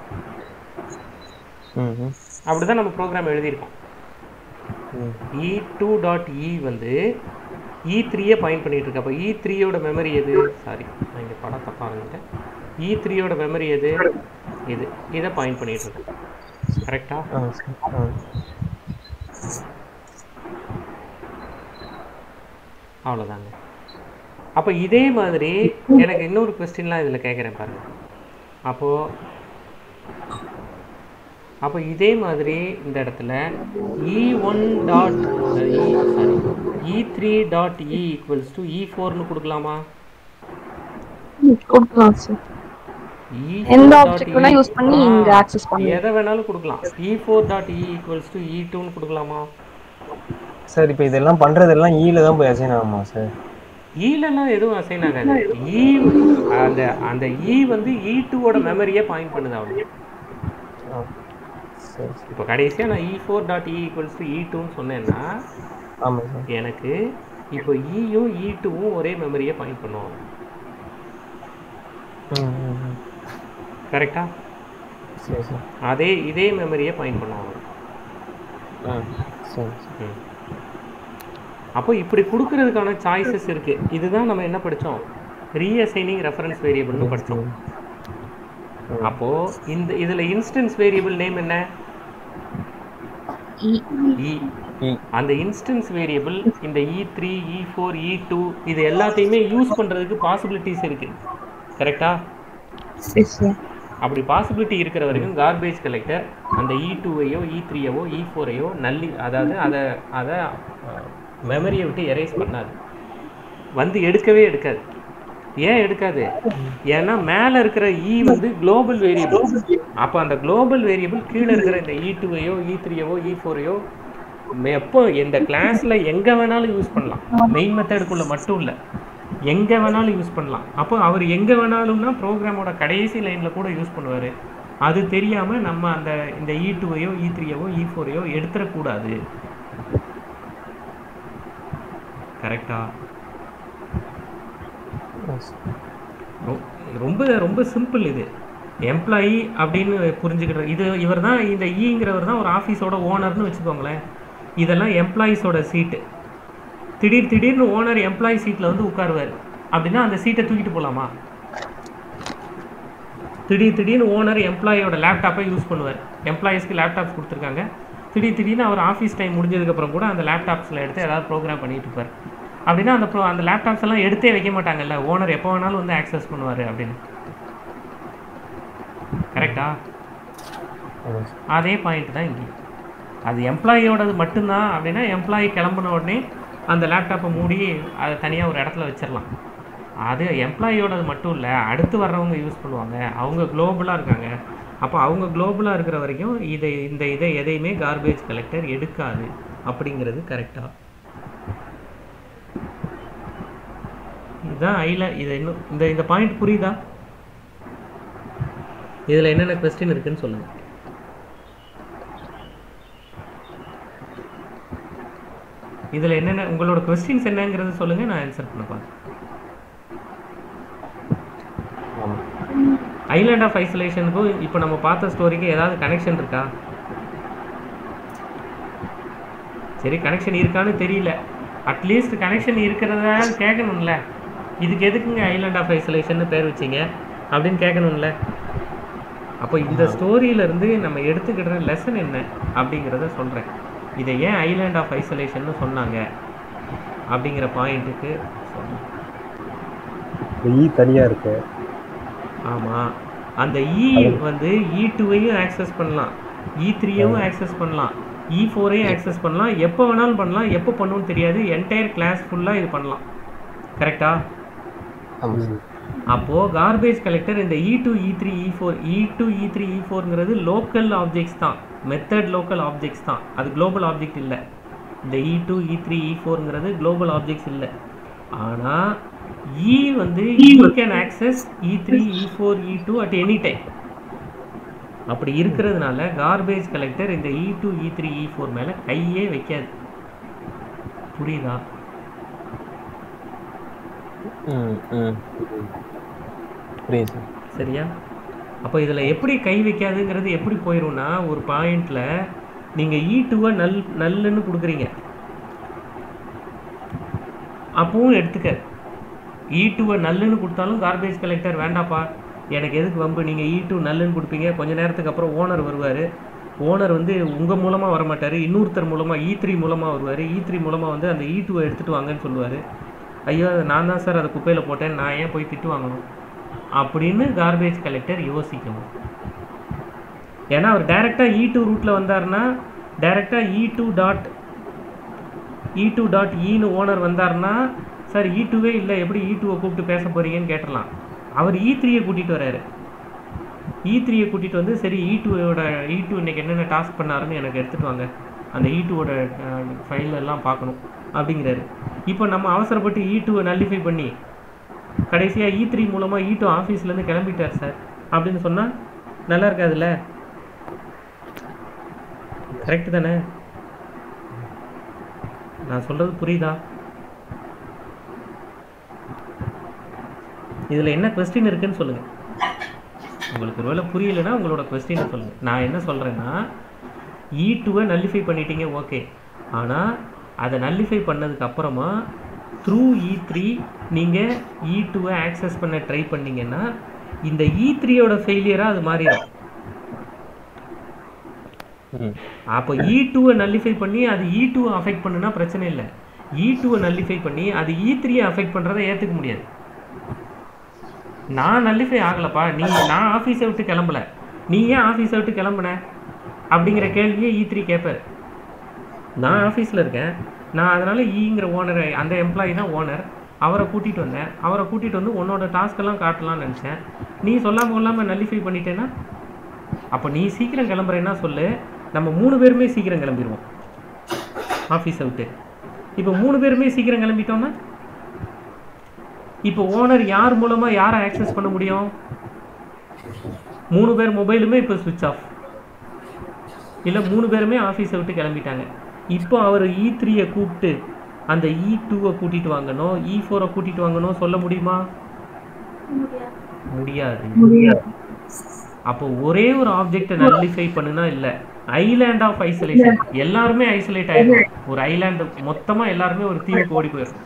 [SPEAKER 3] ம் ம்
[SPEAKER 1] அப்படிதான் நம்ம ப்ரோக்ராம் எழுதியிருக்கோம்
[SPEAKER 3] ம்
[SPEAKER 1] இ டூ டாட் இ வந்து இ த்ரீயே பாயிண்ட் பண்ணிட்டு இருக்கு அப்போ இ த்ரீயோட மெமரி எது சாரி நான் இங்கே படம் தப்பா இருந்துட்டேன் இ த்ரீயோட மெமரி எது இது இதை பாயிண்ட் பண்ணிட்டு இருக்கு கரெக்டா
[SPEAKER 3] ஆ சார் ஆ
[SPEAKER 1] அவ்வளோதாங்க அப்போ இதே மாதிரி எனக்கு இன்னொரு கொஸ்டின்லாம் இதில் கேட்குறேன் பாருங்க அப்போது அப்போ இதே மாதிரி இந்த இடத்துல e one dot e sorry e three dot E equals to e ஃபோர்னு கொடுக்கலாமா
[SPEAKER 2] ம், கொடுக்கலாம் சார்
[SPEAKER 1] இ
[SPEAKER 2] எந்த ஆப்ஜெக்ட் வேணா யூஸ் பண்ணி இங்க ஆக்சஸ் பண்ணலாம்
[SPEAKER 1] எதை வேணாலும் கொடுக்கலாம் e four dot E equals to இ டூன்னு கொடுக்கலாமா
[SPEAKER 3] சார் இப்போ இதெல்லாம் பண்ணுறதெல்லாம் ஈல தான் போய் அசைன் ஆகுமா சார்
[SPEAKER 1] ஈலெல்லாம் எதுவும் அசைன் ஆகாது இ அந்த அந்த இ வந்து இ டூவோட மெமரியை பாயிண்ட் பண்ணுது அவ்வளோ
[SPEAKER 3] ஆ சரி சரி
[SPEAKER 1] இப்போ கடைசியாக நான் e four dot E equals to இ டூன்னு சொன்னேன்னா
[SPEAKER 3] ஆமாம் சார்
[SPEAKER 1] எனக்கு இப்போ இயும் இ டூவும் ஒரே மெமரியை பாயிண்ட் பண்ணுவோம்
[SPEAKER 3] ம் ம் ம்
[SPEAKER 1] கரெக்டா
[SPEAKER 3] சரி சார்
[SPEAKER 1] அதே இதே மெமரியை பாயிண்ட் பண்ணுவாங்க
[SPEAKER 3] ஆ சரி சரி
[SPEAKER 1] ம். அப்போ இப்படி கொடுக்கறதுக்கான சாய்ஸஸ் இருக்கு இதுதான் நம்ம என்ன படிச்சோம் ரீஅசைனிங் ரெஃபரன்ஸ் வேரியபிள்னு படிச்சோம் அப்போ இந்த இதுல இன்ஸ்டன்ஸ் வேரியபிள் நேம் என்ன
[SPEAKER 2] இ
[SPEAKER 1] இ
[SPEAKER 3] இ
[SPEAKER 1] அந்த இன்ஸ்டன்ஸ் வேரியபிள் இந்த இ த்ரீ இ ஃபோர் இ டூ இது எல்லாத்தையுமே யூஸ் பண்றதுக்கு பாசிபிலிட்டிஸ் இருக்கு கரெக்டா
[SPEAKER 2] சரி சார்
[SPEAKER 1] அப்படி பாசிபிலிட்டி இருக்கிற வரைக்கும் கார்பேஜ் கலெக்டர் அந்த இ டூவையோ இ த்ரீயவோ இ ஃபோரையோ நல்லி அதாவது அதை அதை மெமரியை விட்டு எரேஸ் பண்ணாது வந்து எடுக்கவே எடுக்காது ஏன் எடுக்காது ஏன்னா மேலே இருக்கிற இ வந்து குளோபல் வேரியபிள் அப்போ அந்த குளோபல் வேரியபிள் கீழே இருக்கிற இந்த இ டூவையோ இ த்ரீயவோ இ ஃபோரையோ எப்போ இந்த கிளாஸில் எங்கே வேணாலும் யூஸ் பண்ணலாம் மெயின் மெத்தடுக்குள்ளே மட்டும் இல்லை எங்கே வேணாலும் யூஸ் பண்ணலாம் அப்போ அவர் எங்கே வேணாலும்னா ப்ரோக்ராமோட கடைசி லைனில் கூட யூஸ் பண்ணுவார் அது தெரியாமல் நம்ம அந்த இந்த இ டூவையோ இ த்ரீயவோ இ ஃபோரையோ எடுத்துடக்கூடாது கரெக்டா ரொம்ப ரொம்ப சிம்பிள் இது எம்ப்ளாயி அப்படின்னு புரிஞ்சுக்கிற இது இவர் தான் இந்த ஈங்கிறவர் தான் ஒரு ஆஃபீஸோட ஓனர்னு வச்சுக்கோங்களேன் இதெல்லாம் எம்ப்ளாயீஸோட சீட்டு திடீர் திடீர்னு ஓனர் எம்ப்ளாயி சீட்டில் வந்து உட்காருவார் அப்படின்னா அந்த சீட்டை தூக்கிட்டு போகலாமா திடீர் திடீர்னு ஓனர் எம்ப்ளாயியோட லேப்டாப்பை யூஸ் பண்ணுவார் எம்ப்ளாயீஸ்க்கு லேப்டாப்ஸ் கொடுத்துருக்காங்க திடீர் திடீர்னு அவர் ஆஃபீஸ் டைம் முடிஞ்சதுக்கப்புறம் கூட அந்த லேப்டாப்ஸில் எடுத்து ஏதாவது ப்ரோக்ராம் பண்ணிட்டு இருப்பார் அப்படின்னா அந்த ப்ரோ அந்த லேப்டாப்ஸ் எல்லாம் எடுத்தே வைக்க மாட்டாங்கல்ல ஓனர் எப்போ வேணாலும் வந்து ஆக்சஸ் பண்ணுவார் அப்படின்னு கரெக்டா
[SPEAKER 3] ஆமாம் சார்
[SPEAKER 1] அதே பாயிண்ட் தான் இங்கே அது எம்ப்ளாயியோடது மட்டும்தான் அப்படின்னா எம்ப்ளாயி கிளம்புன உடனே அந்த லேப்டாப்பை மூடி அதை தனியாக ஒரு இடத்துல வச்சிடலாம் அது எம்ப்ளாயியோடது மட்டும் இல்லை அடுத்து வர்றவங்க யூஸ் பண்ணுவாங்க அவங்க குளோபலாக இருக்காங்க அப்போ அவங்க குளோபலாக இருக்கிற வரைக்கும் இதை இந்த இதை எதையுமே கார்பேஜ் கலெக்டர் எடுக்காது அப்படிங்கிறது கரெக்டாக இது இதுதான் ஐல இது இன்னும் இந்த இந்த பாயிண்ட் புரியுதா இதில் என்னென்ன கொஸ்டின் இருக்குன்னு சொல்லுங்க இதில் என்னென்ன உங்களோட கொஸ்டின்ஸ் என்னங்கிறது சொல்லுங்க நான் ஆன்சர் பண்ண பார்க்குறேன்
[SPEAKER 3] ஆமா
[SPEAKER 1] ஐலாண்ட் ஆஃப் ஐசோலேஷனுக்கும் இப்போ நம்ம பார்த்த ஸ்டோரிக்கு ஏதாவது கனெக்ஷன் இருக்கா சரி கனெக்ஷன் இருக்கான்னு தெரியல அட்லீஸ்ட் கனெக்ஷன் இருக்கிறதா கேட்கணும்ல இதுக்கு எதுக்குங்க ஐலாண்ட் ஆஃப் ஐசோலேஷன் பேர் வச்சீங்க அப்படின்னு கேட்கணும்ல அப்போ இந்த ஸ்டோரியில இருந்து நம்ம எடுத்துக்கிற லெசன் என்ன அப்படிங்கிறத சொல்கிறேன் இதை ஏன் ஐலாண்ட் ஆஃப் ஐசோலேஷன்னு சொன்னாங்க அப்படிங்கிற பாயிண்ட்டுக்கு சொன்னேன்
[SPEAKER 5] ஈ தனியா இருக்கு
[SPEAKER 1] ஆமாம் அந்த இ வந்து இ டூவையும் ஆக்சஸ் பண்ணலாம் இ த்ரீயவும் ஆக்சஸ் பண்ணலாம் இ ஃபோரையும் ஆக்சஸ் பண்ணலாம் எப்போ வேணாலும் பண்ணலாம் எப்போ பண்ணணும்னு தெரியாது என்டையர் கிளாஸ் ஃபுல்லாக இது பண்ணலாம் கரெக்டா
[SPEAKER 3] ஆமா சார்
[SPEAKER 1] அப்போது கார்பேஜ் கலெக்டர் இந்த இ டூ இ த்ரீ இ ஃபோர் இ டூ இ த்ரீ இ ஃபோருங்கிறது லோக்கல் ஆப்ஜெக்ட்ஸ் தான் மெத்தட் லோக்கல் ஆப்ஜெக்ட்ஸ் தான் அது குளோபல் ஆப்ஜெக்ட் இல்லை இந்த இ டூ இ த்ரீ இ ஃபோருங்கிறது குளோபல் ஆப்ஜெக்ட்ஸ் இல்லை ஆனால் இ வந்து you can access e three E four e two at any time அப்படி இருக்கிறதுனால கார்பேஜ் கலெக்டர் இந்த இ டூ இ த்ரீ இ ஃபோர் மேலே கையே வைக்காது புரியுதா
[SPEAKER 3] ம் ம் புரியுது சார்
[SPEAKER 1] சரியா அப்போ இதில் எப்படி கை வைக்காதுங்கிறது எப்படி போயிடும்னா ஒரு பாயிண்டில் நீங்கள் இ டூவை நல் நல்லுன்னு கொடுக்குறீங்க அப்பவும் எடுத்துக்க இ டூவை நல்லுன்னு கொடுத்தாலும் கார்பேஜ் கலெக்டர் வேண்டாப்பா எனக்கு எதுக்கு வம்பு நீங்கள் இ டூ நல்லுன்னு கொடுப்பீங்க கொஞ்ச நேரத்துக்கு அப்புறம் ஓனர் வருவார் ஓனர் வந்து உங்கள் மூலமாக வரமாட்டார் இன்னொருத்தர் மூலமாக இ த்ரீ மூலமாக வருவார் இ த்ரீ மூலமாக வந்து அந்த இ டூவை எடுத்துகிட்டு வாங்கன்னு சொல்லுவார் ஐயோ அது நான் தான் சார் அதை குப்பையில் போட்டேன் நான் ஏன் போய் திட்டு வாங்கணும் அப்படின்னு கார்பேஜ் கலெக்டர் யோசிக்கணும் ஏன்னா அவர் டைரெக்டாக இ டூ ரூட்டில் வந்தாருன்னா டைரெக்டாக e two dot e two dot ஈன்னு ஓனர் வந்தாருன்னா சார் இ டூவே இல்லை எப்படி இ டூவை கூப்பிட்டு பேச போகிறீங்கன்னு கேட்டுடலாம் அவர் இ த்ரீயை கூட்டிகிட்டு வராரு இ த்ரீயை கூட்டிகிட்டு வந்து சரி இ டூவோட இ டூ இன்னைக்கு என்னென்ன டாஸ்க் பண்ணாருன்னு எனக்கு எடுத்துகிட்டு வாங்க அந்த இ டூவோட ஃபைல் எல்லாம் பார்க்கணும் அப்படிங்கிறாரு இப்போ நம்ம அவசரப்பட்டு இ டூவை நல்லிஃபை பண்ணி கடைசியாக இ த்ரீ மூலமாக இ டூ ஆஃபீஸ்லேருந்து கிளம்பிட்டார் சார் அப்படின்னு சொன்னால் நல்லா இருக்காதுல்ல கரெக்டு தானே நான் சொல்கிறது புரியுதா இதில் என்ன கொஸ்டின் இருக்குன்னு சொல்லுங்கள் உங்களுக்கு ஒருவேளை புரியலைன்னா உங்களோட கொஸ்டினை சொல்லுங்கள் நான் என்ன சொல்கிறேன்னா இ டூவை நல்லிஃபை பண்ணிட்டீங்க ஓகே ஆனால் அதை நல்லிஃபை பண்ணதுக்கு அப்புறமா த்ரூ இ த்ரீ நீங்கள் இ டூவை ஆக்சஸ் பண்ண ட்ரை பண்ணீங்கன்னா இந்த இ த்ரீயோட ஃபெயிலியராக அது மாறிடும்
[SPEAKER 3] ம்
[SPEAKER 1] அப்போ இ டூவை நல்லிஃபை பண்ணி அது இ டூவை அஃபெக்ட் பண்ணுனா பிரச்சனை இல்லை இ டூவை நல்லிஃபை பண்ணி அது இ த்ரீயை அஃபெக்ட் பண்ணுறதை ஏற்றுக்க முடியாது நான் நல்லிஃபை ஆகலப்பா நீ நான் ஆஃபீஸை விட்டு கிளம்பல நீ ஏன் ஆஃபீஸை விட்டு கிளம்புன அப்படிங்கிற கேள்வியே இ த்ரீ கேட்பார் நான் ஆஃபீஸில் இருக்கேன் நான் அதனால் ஈங்கிற ஓனர் அந்த எம்ப்ளாயி தான் ஓனர் அவரை கூட்டிகிட்டு வந்தேன் அவரை கூட்டிகிட்டு வந்து உன்னோட டாஸ்க்கெல்லாம் காட்டலாம்னு நினச்சேன் நீ சொல்லாமல் கொள்ளாமல் நல்லிஃபை பண்ணிட்டேன்னா அப்போ நீ சீக்கிரம் கிளம்புறேன்னா சொல்லு நம்ம மூணு பேருமே சீக்கிரம் கிளம்பிடுவோம் ஆஃபீஸை விட்டு இப்போ மூணு பேருமே சீக்கிரம் கிளம்பிட்டோம்னா இப்போ ஓனர் யார் மூலமாக யாரை ஆக்சஸ் பண்ண முடியும் மூணு பேர் மொபைலுமே இப்போ சுவிட்ச் ஆஃப் இல்லை மூணு பேருமே ஆஃபீஸை விட்டு கிளம்பிட்டாங்க இப்போ அவர் இ த்ரீயை கூப்பிட்டு அந்த இ டூவை கூட்டிகிட்டு வாங்கணும் இ ஃபோரை கூட்டிகிட்டு வாங்கணும் சொல்ல முடியுமா முடியாது அப்போ ஒரே ஒரு ஆப்ஜெக்டை நல்லிஃபை பண்ணுனா இல்லை ஐலாண்ட் ஆஃப் ஐசோலேஷன் எல்லாருமே ஐசோலேட் ஆயிடும் ஒரு ஐலாண்டு மொத்தமா எல்லாருமே ஒரு தீவுக்கு ஓடி போயிடும்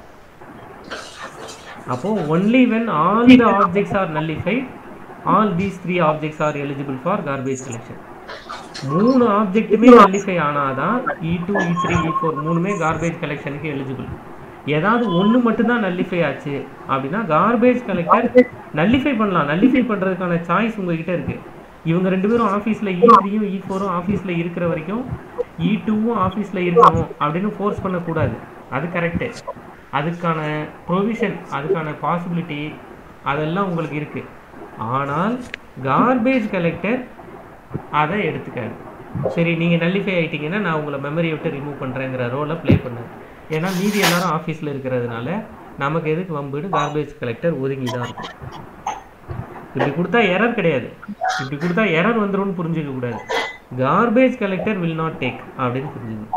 [SPEAKER 1] அப்போ only when all the objects are nullified all these three objects are eligible for garbage collection மூணு ஆப்ஜெக்ட்டுமே நல்லிஃபை ஆனாதான் இ டூ இ த்ரீ இ ஃபோர் மூணுமே கார்பேஜ் கலெக்ஷனுக்கு எலிஜிபிள் ஏதாவது ஒன்று மட்டும்தான் நல்லிஃபை ஆச்சு அப்படின்னா கார்பேஜ் கலெக்டர் நல்லிஃபை பண்ணலாம் நல்லிஃபை பண்ணுறதுக்கான சாய்ஸ் உங்ககிட்ட இருக்கு இவங்க ரெண்டு பேரும் ஆஃபீஸில் இ த்ரீயும் இ ஃபோரும் ஆஃபீஸில் இருக்கிற வரைக்கும் இ டூவும் ஆஃபீஸில் இருக்கணும் அப்படின்னு ஃபோர்ஸ் பண்ணக்கூடாது அது கரெக்டு அதுக்கான ப்ரொவிஷன் அதுக்கான பாசிபிலிட்டி அதெல்லாம் உங்களுக்கு இருக்கு ஆனால் கார்பேஜ் கலெக்டர் அதை எடுத்துக்காது சரி நீங்கள் நல்லிஃபை ஆயிட்டீங்கன்னா நான் உங்களை மெமரியை விட்டு ரிமூவ் பண்ணுறேங்கிற ரோலை ப்ளே பண்ணேன் ஏன்னா மீதி எல்லாரும் ஆஃபீஸில் இருக்கிறதுனால நமக்கு எதுக்கு வம்புன்னு கார்பேஜ் கலெக்டர் ஒதுங்கி தான் இருக்கும் இப்படி கொடுத்தா எரர் கிடையாது இப்படி கொடுத்தா எரர் வந்துரும்னு புரிஞ்சுக்க கூடாது garbage collector will not take அப்படின்னு புரிஞ்சுக்கணும்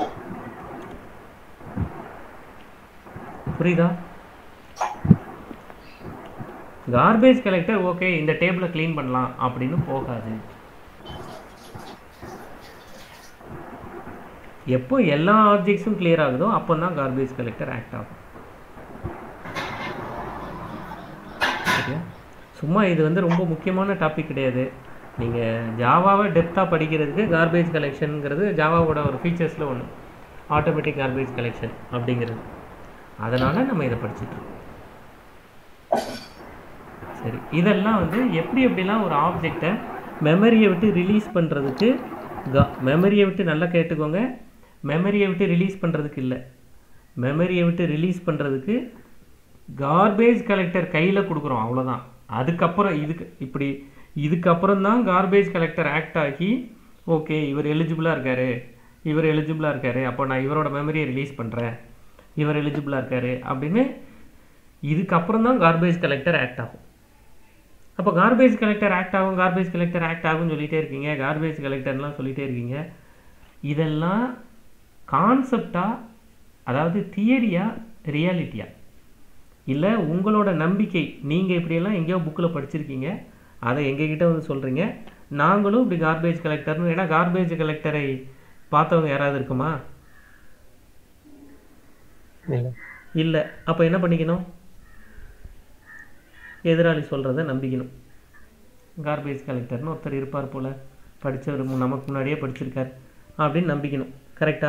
[SPEAKER 1] புரியுதா கார்பேஜ் கலெக்டர் ஓகே இந்த டேபிளை க்ளீன் பண்ணலாம் அப்படின்னு போகாது எப்போ எல்லா ஆப்ஜெக்ட்ஸும் clear ஆகுதோ அப்போ தான் கார்பேஜ் கலெக்டர் ஆக்ட் ஆகும் சரியா சும்மா இது வந்து ரொம்ப முக்கியமான டாபிக் கிடையாது நீங்கள் ஜாவாவை டெப்த்தாக படிக்கிறதுக்கு கார்பேஜ் கலெக்ஷனுங்கிறது ஜாவாவோட ஒரு ஃபீச்சர்ஸில் ஒன்று ஆட்டோமேட்டிக் கார்பேஜ் கலெக்ஷன் அப்படிங்கிறது அதனால் நம்ம இதை படிச்சுட்டு இருக்கோம் சரி இதெல்லாம் வந்து எப்படி எப்படிலாம் ஒரு ஆப்ஜெக்டை மெமரியை விட்டு ரிலீஸ் பண்ணுறதுக்கு மெமரியை விட்டு நல்லா கேட்டுக்கோங்க மெமரியை விட்டு ரிலீஸ் பண்ணுறதுக்கு இல்லை மெமரியை விட்டு ரிலீஸ் பண்ணுறதுக்கு கார்பேஜ் கலெக்டர் கையில் கொடுக்குறோம் அவ்வளோதான் அதுக்கப்புறம் இதுக்கு இப்படி இதுக்கப்புறம் தான் கார்பேஜ் கலெக்டர் ஆக்ட் ஆகி ஓகே இவர் எலிஜிபிளாக இருக்காரு இவர் எலிஜிபிளாக இருக்காரு அப்போ நான் இவரோட மெமரியை ரிலீஸ் பண்ணுறேன் இவர் எலிஜிபிளாக இருக்காரு அப்படின்னு இதுக்கப்புறம் தான் கார்பேஜ் கலெக்டர் ஆக்ட் ஆகும் அப்போ கார்பேஜ் கலெக்டர் ஆக்ட் ஆகும் கார்பேஜ் கலெக்டர் ஆக்ட் ஆகும்னு சொல்லிட்டே இருக்கீங்க கார்பேஜ் கலெக்டர்லாம் சொல்லிட்டே இருக்கீங்க இதெல்லாம் கான்செப்டா அதாவது தியரியா ரியாலிட்டியா இல்லை உங்களோட நம்பிக்கை நீங்கள் இப்படியெல்லாம் எங்கேயோ புக்கில் படிச்சிருக்கீங்க அதை எங்ககிட்ட வந்து சொல்கிறீங்க நாங்களும் இப்படி கார்பேஜ் கலெக்டர்னு ஏன்னா கார்பேஜ் கலெக்டரை பார்த்தவங்க யாராவது இருக்குமா
[SPEAKER 3] இல்லை
[SPEAKER 1] இல்லை அப்போ என்ன பண்ணிக்கணும் எதிராளி சொல்கிறத நம்பிக்கணும் கார்பேஜ் கலெக்டர்னு ஒருத்தர் இருப்பார் போல் படித்தவர் மு- நமக்கு முன்னாடியே படிச்சிருக்கார் அப்படின்னு நம்பிக்கணும் கரெக்டா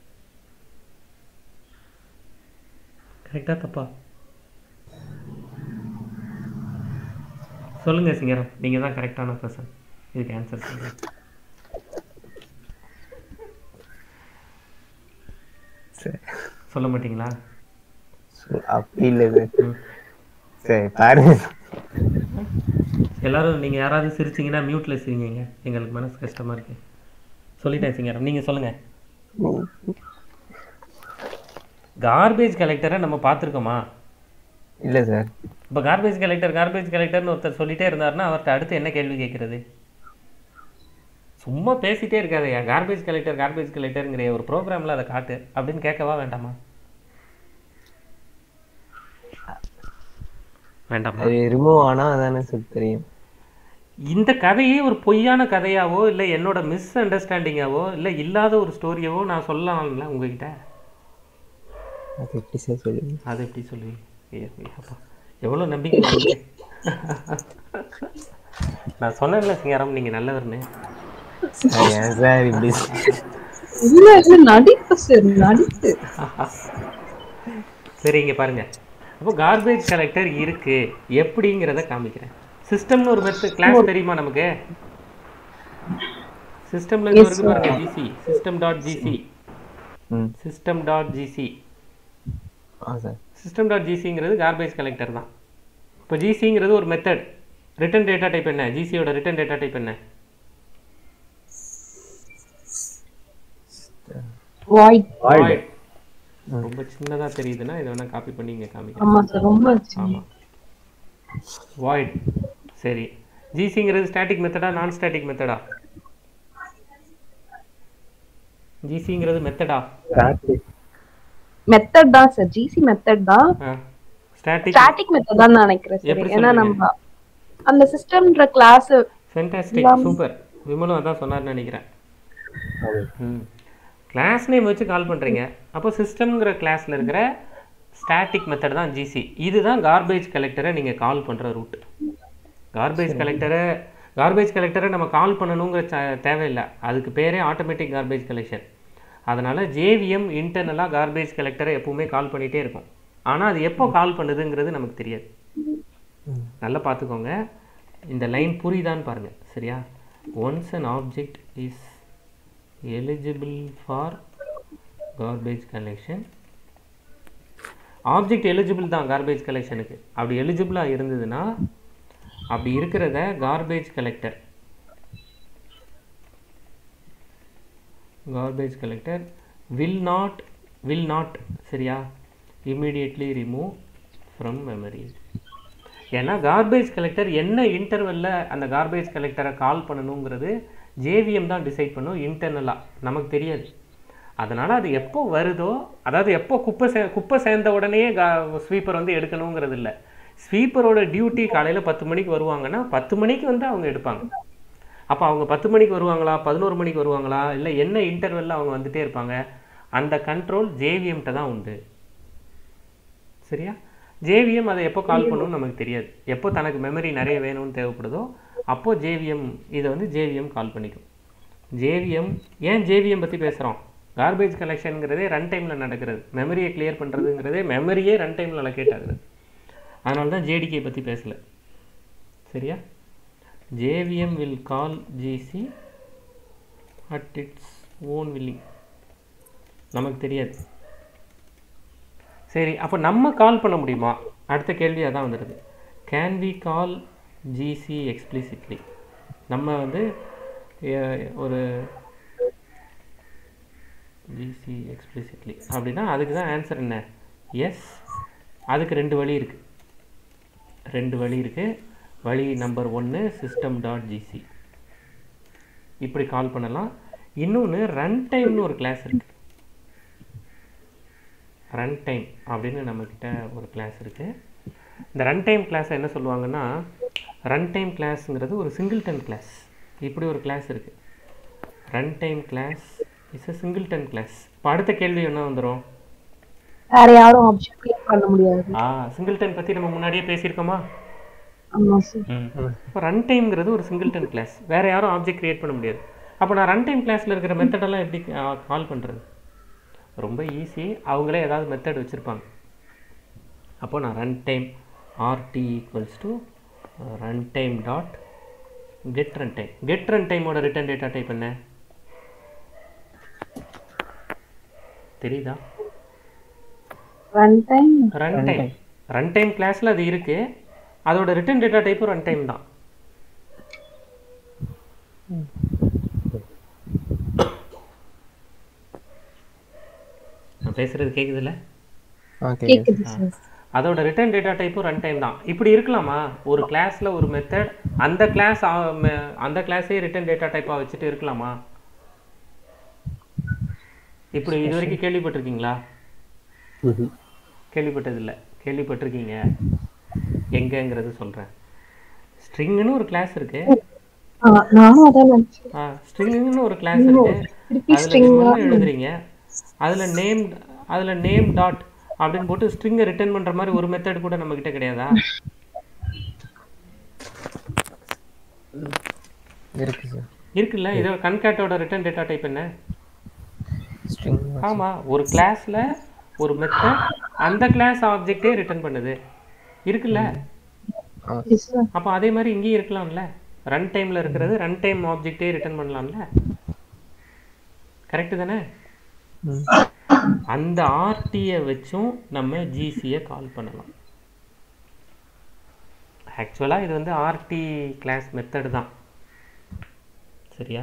[SPEAKER 1] கரெக்டா தப்பா சொல்லுங்க சிங்கரம் நீங்கள் தான் கரெக்டான பர்சன் இதுக்கு ஆன்சர் சொல்லுங்க
[SPEAKER 3] சரி
[SPEAKER 1] சொல்ல மாட்டீங்களா
[SPEAKER 3] சு- அப்படி இல்லை சார் சரி பாருங்க
[SPEAKER 1] எல்லாரும் நீங்கள் யாராவது சிரிச்சீங்கன்னா மியூட்டில் சிரிங்க எங்களுக்கு மனசு கஷ்டமாக இருக்கு சொல்லிட்டேன் சிங்கரம் நீங்கள் சொல்லுங்கள் கார்பேஜ் கலெக்டரை நம்ம பார்த்துருக்கோமா
[SPEAKER 3] இல்லை சார்
[SPEAKER 1] இப்போ கார்பேஜ் கலெக்டர் கார்பேஜ் கலெக்டர்னு ஒருத்தர் சொல்லிட்டே இருந்தாருன்னா அவர்கிட்ட அடுத்து என்ன கேள்வி கேட்குறது சும்மா பேசிட்டே இருக்காதயா கார்பேஜ் கலெக்டர் கார்பேஜ் கலெக்டருங்கிற ஒரு ப்ரோக்ராமில் அதை காட்டு அப்படின்னு கேட்கவா வேண்டாமா வேண்டாமா
[SPEAKER 3] அது ரிமூவ் ஆனால் அதானே சார் தெரியும்
[SPEAKER 1] இந்த கதையே ஒரு பொய்யான கதையாவோ இல்லை என்னோட மிஸ் அண்டர்ஸ்டாண்டிங்காவோ இல்லை இல்லாத ஒரு ஸ்டோரியாவோ நான் சொல்லலாம்ல உங்ககிட்ட
[SPEAKER 3] அது எப்படி சார் சொல்லுங்க
[SPEAKER 1] அது எப்படி சொல்லுவீங்க ஐயா, ஐயா, அப்பா எவ்வளோ நம்பிக்கை உங்களுக்கு? நான் சொன்னேன்ல சிங்காரம் நீங்கள் நல்லவர்னு
[SPEAKER 3] சார் ஏன் சார் இப்படி
[SPEAKER 2] இல்ல இல்ல நடிப்பு சார் நடிப்பு
[SPEAKER 1] சரி இங்கே பாருங்க அப்போ கார்பேஜ் கலெக்டர் இருக்கு எப்படிங்கிறத காமிக்கிறேன் சிஸ்டம்னு ஒரு மெத்தட் கிளாஸ் தெரியுமா நமக்கு சிஸ்டம்ல இருந்து இருக்கு பாருங்க ஜிசி சிஸ்டம் டாட் ஜிசி
[SPEAKER 3] ம்
[SPEAKER 1] சிஸ்டம் டாட் ஜிசி
[SPEAKER 3] ஆ சார்
[SPEAKER 1] சிஸ்டம் டாட் ஜிசிங்கிறது கார்பேஜ் கலெக்டர் தான் இப்போ ஜிசிங்கிறது ஒரு மெத்தட் ரிட்டன் டேட்டா டைப் என்ன ஜிசியோட ரிட்டன் டேட்டா டைப் என்ன
[SPEAKER 2] வாய்ட்
[SPEAKER 1] Void. ரொம்ப சின்னதா தெரியுதுன்னா இதை வேணா காப்பி பண்ணி இங்க காமிக்கிறேன்
[SPEAKER 2] ஆமா சார் ரொம்ப சின்ன.
[SPEAKER 1] ஆமா வாய்ட் சரி ஜிசிங்கிறது ஸ்டாட்டிக் மெத்தடா நான் ஸ்டாட்டிக் மெத்தடா ஜிசிங்கிறது மெத்தடா
[SPEAKER 5] static
[SPEAKER 2] மெத்தட் தான் சார் ஜிசி மெத்தட் தான்
[SPEAKER 1] ஸ்டாட்டிக்
[SPEAKER 2] ஸ்டாட்டிக் மெத்தட் தான் நினைக்கிறேன் சார்
[SPEAKER 1] எப்படி
[SPEAKER 2] ஏன்னா
[SPEAKER 1] சொல்றீங்க?
[SPEAKER 2] நம்ம அந்த சிஸ்டம்ன்ற கிளாஸ்
[SPEAKER 1] ஃபென்டாஸ்டிக் சூப்பர் விமலும் அதான் சொன்னார்னு நினைக்கிறேன்
[SPEAKER 5] அது
[SPEAKER 1] ம் கிளாஸ் நேம் வச்சு கால் பண்ணுறீங்க அப்போ சிஸ்டம்ங்கிற கிளாஸில் இருக்கிற ஸ்டாட்டிக் மெத்தட் தான் ஜிசி இதுதான் கார்பேஜ் கலெக்டரை நீங்கள் கால் பண்ணுற ரூட் கார்பேஜ் கலெக்டரை கார்பேஜ் கலெக்டரை நம்ம கால் பண்ணணுங்கிற ச- தேவையில்லை அதுக்கு பேரே ஆட்டோமேட்டிக் கார்பேஜ் கலெக்ஷன் அதனால் ஜேவிஎம் இன்டர்னலாக கார்பேஜ் கலெக்டரை எப்பவுமே கால் பண்ணிகிட்டே இருக்கும் ஆனால் அது எப்போ கால் பண்ணுதுங்கிறது நமக்கு தெரியாது நல்லா பார்த்துக்கோங்க இந்த லைன் புரியுதான்னு பாருங்கள் சரியா once an object is eligible for garbage collection object eligible தான் கார்பேஜ் கலெக்ஷனுக்கு அப்படி எலிஜிபிளாக இருந்ததுன்னா அப்படி இருக்கிறத garbage collector garbage collector will not will not சரியா immediately remove from memory ஏன்னா கார்பேஜ் கலெக்டர் என்ன இன்டர்வெல்ல அந்த கார்பேஜ் கலெக்டரை கால் பண்ணணுங்கிறது ஜேவிஎம் தான் டிசைட் பண்ணும் இன்டர்னலாக நமக்கு தெரியாது அதனால் அது எப்போ வருதோ அதாவது எப்போ குப்பை சே குப்பை சேர்ந்த உடனே கா ஸ்வீப்பர் வந்து எடுக்கணுங்கிறது இல்லை ஸ்வீப்பரோட டியூட்டி காலையில் பத்து மணிக்கு வருவாங்கன்னா பத்து மணிக்கு வந்து அவங்க எடுப்பாங்க அப்போ அவங்க பத்து மணிக்கு வருவாங்களா பதினோரு மணிக்கு வருவாங்களா இல்லை என்ன இன்டர்வெல்ல அவங்க வந்துட்டே இருப்பாங்க அந்த கண்ட்ரோல் ஜேவிஎம்கிட்ட தான் உண்டு சரியா ஜேவிஎம் அதை எப்போ கால் பண்ணணும்னு நமக்கு தெரியாது எப்போ தனக்கு மெமரி நிறைய வேணும்னு தேவைப்படுதோ அப்போ ஜேவிஎம் இதை வந்து ஜேவிஎம் கால் பண்ணிக்கும் ஜேவிஎம் ஏன் ஜேவிஎம் பற்றி பேசுகிறோம் கார்பேஜ் கலெக்ஷனுங்கிறதே ரன் டைமில் நடக்கிறது மெமரியை கிளியர் பண்ணுறதுங்கிறதே மெமரியே ரன் டைமில் அலோகேட் ஆகுது அதனால தான் ஜேடிகே பற்றி பேசல சரியா JVM will call GC at its own willing நமக்கு தெரியாது சரி அப்போ நம்ம கால் பண்ண முடியுமா அடுத்த கேள்வி அதான் வந்துடுது can we call GC explicitly நம்ம வந்து அஹ், ஒரு ஜிசி எக்ஸ்பிளிசிட்லி அப்படின்னா அதுக்கு தான் ஆன்சர் என்ன எஸ் அதுக்கு ரெண்டு வழி இருக்குது ரெண்டு வழி இருக்குது வழி நம்பர் ஒன்று சிஸ்டம் டாட் ஜிசி இப்படி கால் பண்ணலாம் இன்னொன்று ரன் டைம்னு ஒரு கிளாஸ் இருக்குது ரன் டைம் அப்படின்னு நம்மக்கிட்ட ஒரு கிளாஸ் இருக்குது இந்த ரன் டைம் கிளாஸை என்ன சொல்லுவாங்கன்னா ரன் டைம் கிளாஸுங்கிறது ஒரு சிங்கிள்டன் கிளாஸ் இப்படி ஒரு கிளாஸ் இருக்குது run time class is a singleton class இப்போ அடுத்த கேள்வி என்ன வந்துடும்
[SPEAKER 2] வேற யாரும் ஆப்ஜெக்ட் கிரியேட் பண்ண முடியாது
[SPEAKER 1] ஆ சிங்கிள்டன் பற்றி நம்ம முன்னாடியே பேசியிருக்கோமா
[SPEAKER 2] ஆமா சார்
[SPEAKER 1] இப்போ ரன் டைம்ங்கிறது ஒரு சிங்கிள்டன் கிளாஸ் வேற யாரும் ஆப்ஜெக்ட் கிரியேட் பண்ண முடியாது அப்போ நான் ரன் டைம் கிளாஸில் இருக்கிற மெத்தடெல்லாம் எப்படி கால் பண்ணுறது ரொம்ப ஈஸி அவங்களே ஏதாவது மெத்தட் வச்சுருப்பாங்க அப்போ நான் run time RT equals to run time dot get run time get run டைமோட ரிட்டன் டேட்டா டைப் என்ன தெரியுதா
[SPEAKER 2] run time
[SPEAKER 1] run time run time கிளாஸில் அது இருக்குது அதோட ரிட்டன் டேட்டா டைப்பும் ரன் டைம் தான் நான் பேசுறது கேக்குதுல்ல
[SPEAKER 3] ஓகே
[SPEAKER 2] கேக்குது சார்
[SPEAKER 1] அதோட ரிட்டர்ன் டேட்டா டைப்பும் ரன் டைம் தான் இப்படி இருக்கலாமா ஒரு கிளாஸ்ல ஒரு மெத்தட் அந்த கிளாஸ் அந்த கிளாஸே ரிட்டர்ன் டேட்டா டைப்பா வச்சுட்டு இருக்கலாமா இப்படி இது வரைக்கும் கேள்விப்பட்டிருக்கீங்களா
[SPEAKER 5] ம்ஹும்.
[SPEAKER 1] கேள்விப்பட்டதில்ல கேள்விப்பட்டிருக்கீங்க எங்கங்கிறது சொல்றேன் ஸ்ட்ரிங்னு ஒரு கிளாஸ் இருக்கு
[SPEAKER 2] ஆ, நானும் அதான் நினைச்சேன்
[SPEAKER 1] ஸ்ட்ரிங்னு ஒரு கிளாஸ் இருக்கு
[SPEAKER 2] திருப்பி
[SPEAKER 1] அதுல
[SPEAKER 2] string
[SPEAKER 1] நீங்க
[SPEAKER 2] ஆ-
[SPEAKER 1] ஒண்ணு எழுதுறீங்க அதுல நேம் அதுல நேம் டாட் அப்படின்னு போட்டு ஸ்ட்ரிங்கை ரிட்டர்ன் பண்ற மாதிரி ஒரு மெத்தட் கூட நம்ம கிட்ட கிடையாதா
[SPEAKER 3] இருக்கு சார்
[SPEAKER 1] இருக்குல்ல இதோட கன்கேட்டோட ரிட்டர்ன் டேட்டா டைப் என்ன
[SPEAKER 3] ஸ்ட்ரிங்
[SPEAKER 1] ஆமா ஒரு கிளாஸ்ல ஒரு மெத்தட் அந்த கிளாஸ் ஆப்ஜெக்டே ரிட்டர்ன் பண்ணுது இருக்குல்ல
[SPEAKER 2] Yes, sir.
[SPEAKER 1] அப்போ அதே மாதிரி இங்கேயும் இருக்கலாம்ல ரன் டைம்ல இருக்கிறது ரன் டைம் ஆப்ஜெக்டே ரிட்டர்ன் பண்ணலாம்ல கரெக்ட் தானே அந்த ஆர்டியை வச்சும் நம்ம ஜிசியை கால் பண்ணலாம் ஆக்சுவலாக இது வந்து ஆர்டி கிளாஸ் மெத்தட் தான் சரியா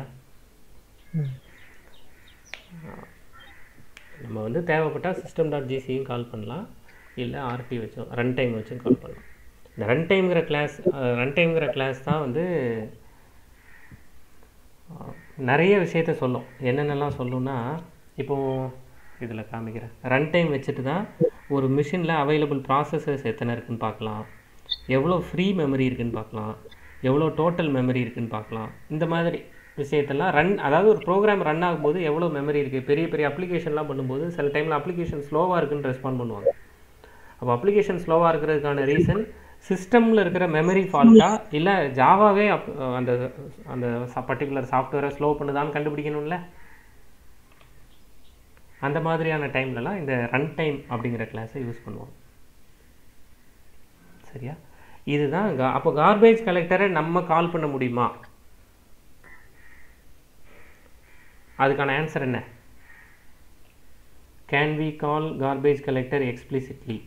[SPEAKER 1] நம்ம வந்து தேவைப்பட்டால் சிஸ்டம் டாட் ஜிசியும் கால் பண்ணலாம் இல்லை ஆர்டி வச்சும் ரன் டைம் வச்சும் கால் பண்ணலாம் இந்த ரன் டைம்ங்கிற கிளாஸ் ரன் டைம்ங்கிற கிளாஸ் தான் வந்து அஹ், நிறைய விஷயத்த சொல்லும் என்னென்னலாம் சொல்லும்னா இப்போ இதில் காமிக்கிறேன் ரன் டைம் வச்சுட்டு தான் ஒரு மிஷினில் அவைலபிள் ப்ராசஸர்ஸ் எத்தனை இருக்குன்னு பார்க்கலாம் எவ்வளோ ஃப்ரீ மெமரி இருக்குன்னு பார்க்கலாம் எவ்வளோ டோட்டல் மெமரி இருக்குன்னு பார்க்கலாம் இந்த மாதிரி விஷயத்தெல்லாம் ரன் அதாவது ஒரு ப்ரோக்ராம் ரன் ஆகும்போது எவ்வளோ மெமரி இருக்குது பெரிய பெரிய அப்ளிகேஷன்லாம் பண்ணும்போது சில டைமில் அப்ளிகேஷன் ஸ்லோவாக இருக்குன்னு ரெஸ்பாண்ட் பண்ணுவாங்க அப்போ அப்ளிகேஷன் ஸ்லோவாக இருக்கிறதுக்கான ரீசன் சிஸ்டமில் இருக்கிற மெமரி ஃபால்ட்டா இல்லை ஜாவாவே அப் அந்த அந்த பர்டிகுலர் சாஃப்ட்வேரை ஸ்லோ பண்ணுதான்னு கண்டுபிடிக்கணும்ல அந்த மாதிரியான டைம்லலாம் இந்த ரன் டைம் அப்படிங்கிற கிளாஸை யூஸ் பண்ணுவோம் சரியா இதுதான் கா அப்போ கார்பேஜ் கலெக்டரை நம்ம கால் பண்ண முடியுமா அதுக்கான ஆன்சர் என்ன can we call garbage collector explicitly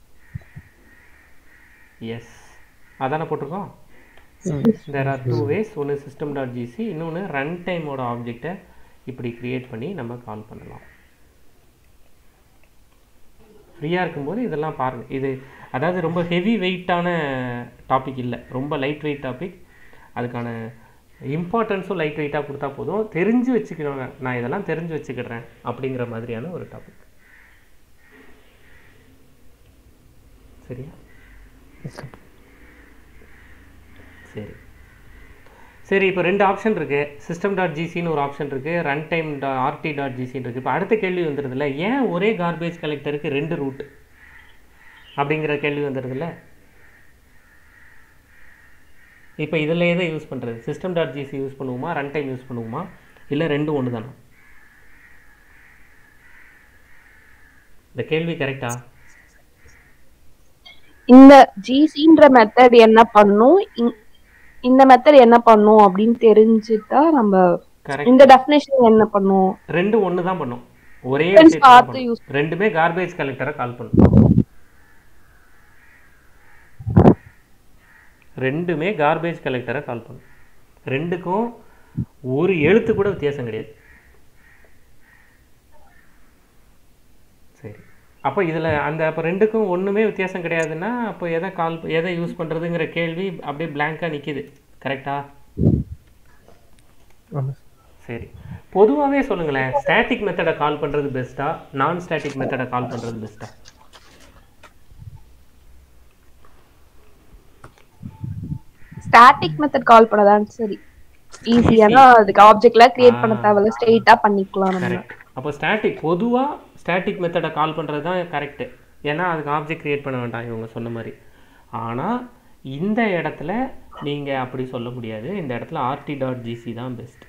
[SPEAKER 1] yes அதானே போட்டிருக்கோம் தேர் ஆர் டூ வேஸ் ஒன்று சிஸ்டம் டாட் ஜிசி இன்னொன்று ரன் டைமோட ஆப்ஜெக்டை இப்படி கிரியேட் பண்ணி நம்ம கால் பண்ணலாம் ஃப்ரீயாக இருக்கும்போது இதெல்லாம் பாருங்கள் இது அதாவது ரொம்ப ஹெவி வெயிட்டான டாபிக் இல்லை ரொம்ப லைட் வெயிட் டாபிக் அதுக்கான இம்பார்ட்டன்ஸும் லைட் வெயிட்டாக கொடுத்தா போதும் தெரிஞ்சு வச்சுக்கிறவங்க நான் இதெல்லாம் தெரிஞ்சு வச்சுக்கிறேன் அப்படிங்கிற மாதிரியான ஒரு டாபிக் சரியா சரி சரி இப்போ ரெண்டு ஆப்ஷன் இருக்கு சிஸ்டம் டாட் ஜிசின்னு ஒரு ஆப்ஷன் இருக்கு run time dot RT dot ஜிசின்னு இருக்கு இப்போ அடுத்த கேள்வி வந்துடுதுல்ல ஏன் ஒரே கார்பேஜ் கலெக்டருக்கு ரெண்டு ரூட் அப்படிங்கிற கேள்வி வந்துடுதுல்ல இப்போ இதில் எதை யூஸ் பண்ணுறது சிஸ்டம் டாட் ஜிசி யூஸ் பண்ணுவோமா ரன் டைம் யூஸ் பண்ணுவோமா இல்லை ரெண்டும் ஒன்று தானா இந்த கேள்வி கரெக்டா
[SPEAKER 2] இந்த ஜிசின்ற மெத்தட் என்ன பண்ணும் இ- இந்த மெத்தட் என்ன பண்ணும் அப்படின்னு தெரிஞ்சுட்டா நம்ம
[SPEAKER 1] கரெக்ட்
[SPEAKER 2] இந்த டெஃபினேஷன் என்ன பண்ணும்
[SPEAKER 1] ரெண்டும் ஒன்று தான் பண்ணும் ஒரே
[SPEAKER 2] Difference
[SPEAKER 1] விஷயத்தை தான்
[SPEAKER 2] பார்த்து
[SPEAKER 1] பண்ணும்.
[SPEAKER 2] use
[SPEAKER 1] ரெண்டுமே கார்பேஜ் கலெக்டரை கால் பண்ணும் ரெண்டுமே கார்பேஜ் கலெக்டரை கால் பண்ணும் ரெண்டுக்கும் ஒரு எழுத்து கூட வித்தியாசம் கிடையாது சரி அப்போ இதில் அந்த அப்போ ரெண்டுக்கும் ஒன்றுமே வித்தியாசம் கிடையாதுன்னா அப்போ எதை கால் எதை யூஸ் பண்ணுறதுங்கிற கேள்வி அப்படியே பிளாங்காக நிற்கிது கரெக்டா
[SPEAKER 3] ஆமாம்
[SPEAKER 1] சரி பொதுவாகவே சொல்லுங்களேன் ஸ்டாட்டிக் மெத்தடை கால் பண்ணுறது பெஸ்ட்டா நான் ஸ்டாட்டிக் மெத்தடை கால் பண்ணுறது பெஸ்ட்டா
[SPEAKER 2] ஸ்டாட்டிக் மெத்தட் கால் பண்ணதான் சரி ஈஸியானா அதுக்கு ஆப்ஜெக்ட்லாம் கிரியேட் பண்ண தேவையில்ல ஸ்ட்ரெயிட்டா பண்ணிக்கலாம் நம்ம
[SPEAKER 1] கரெக்ட் அப்போ ஸ்டாட்டிக் பொதுவாக ஸ்டாட்டிக் மெத்தடை கால் பண்ணுறது தான் கரெக்டு ஏன்னா அதுக்கு ஆப்ஜெக்ட் கிரியேட் பண்ண வேண்டாம் இவங்க சொன்ன மாதிரி ஆனால் இந்த இடத்துல நீங்கள் அப்படி சொல்ல முடியாது இந்த இடத்துல ஆர்டி டாட் ஜிசி தான் பெஸ்ட்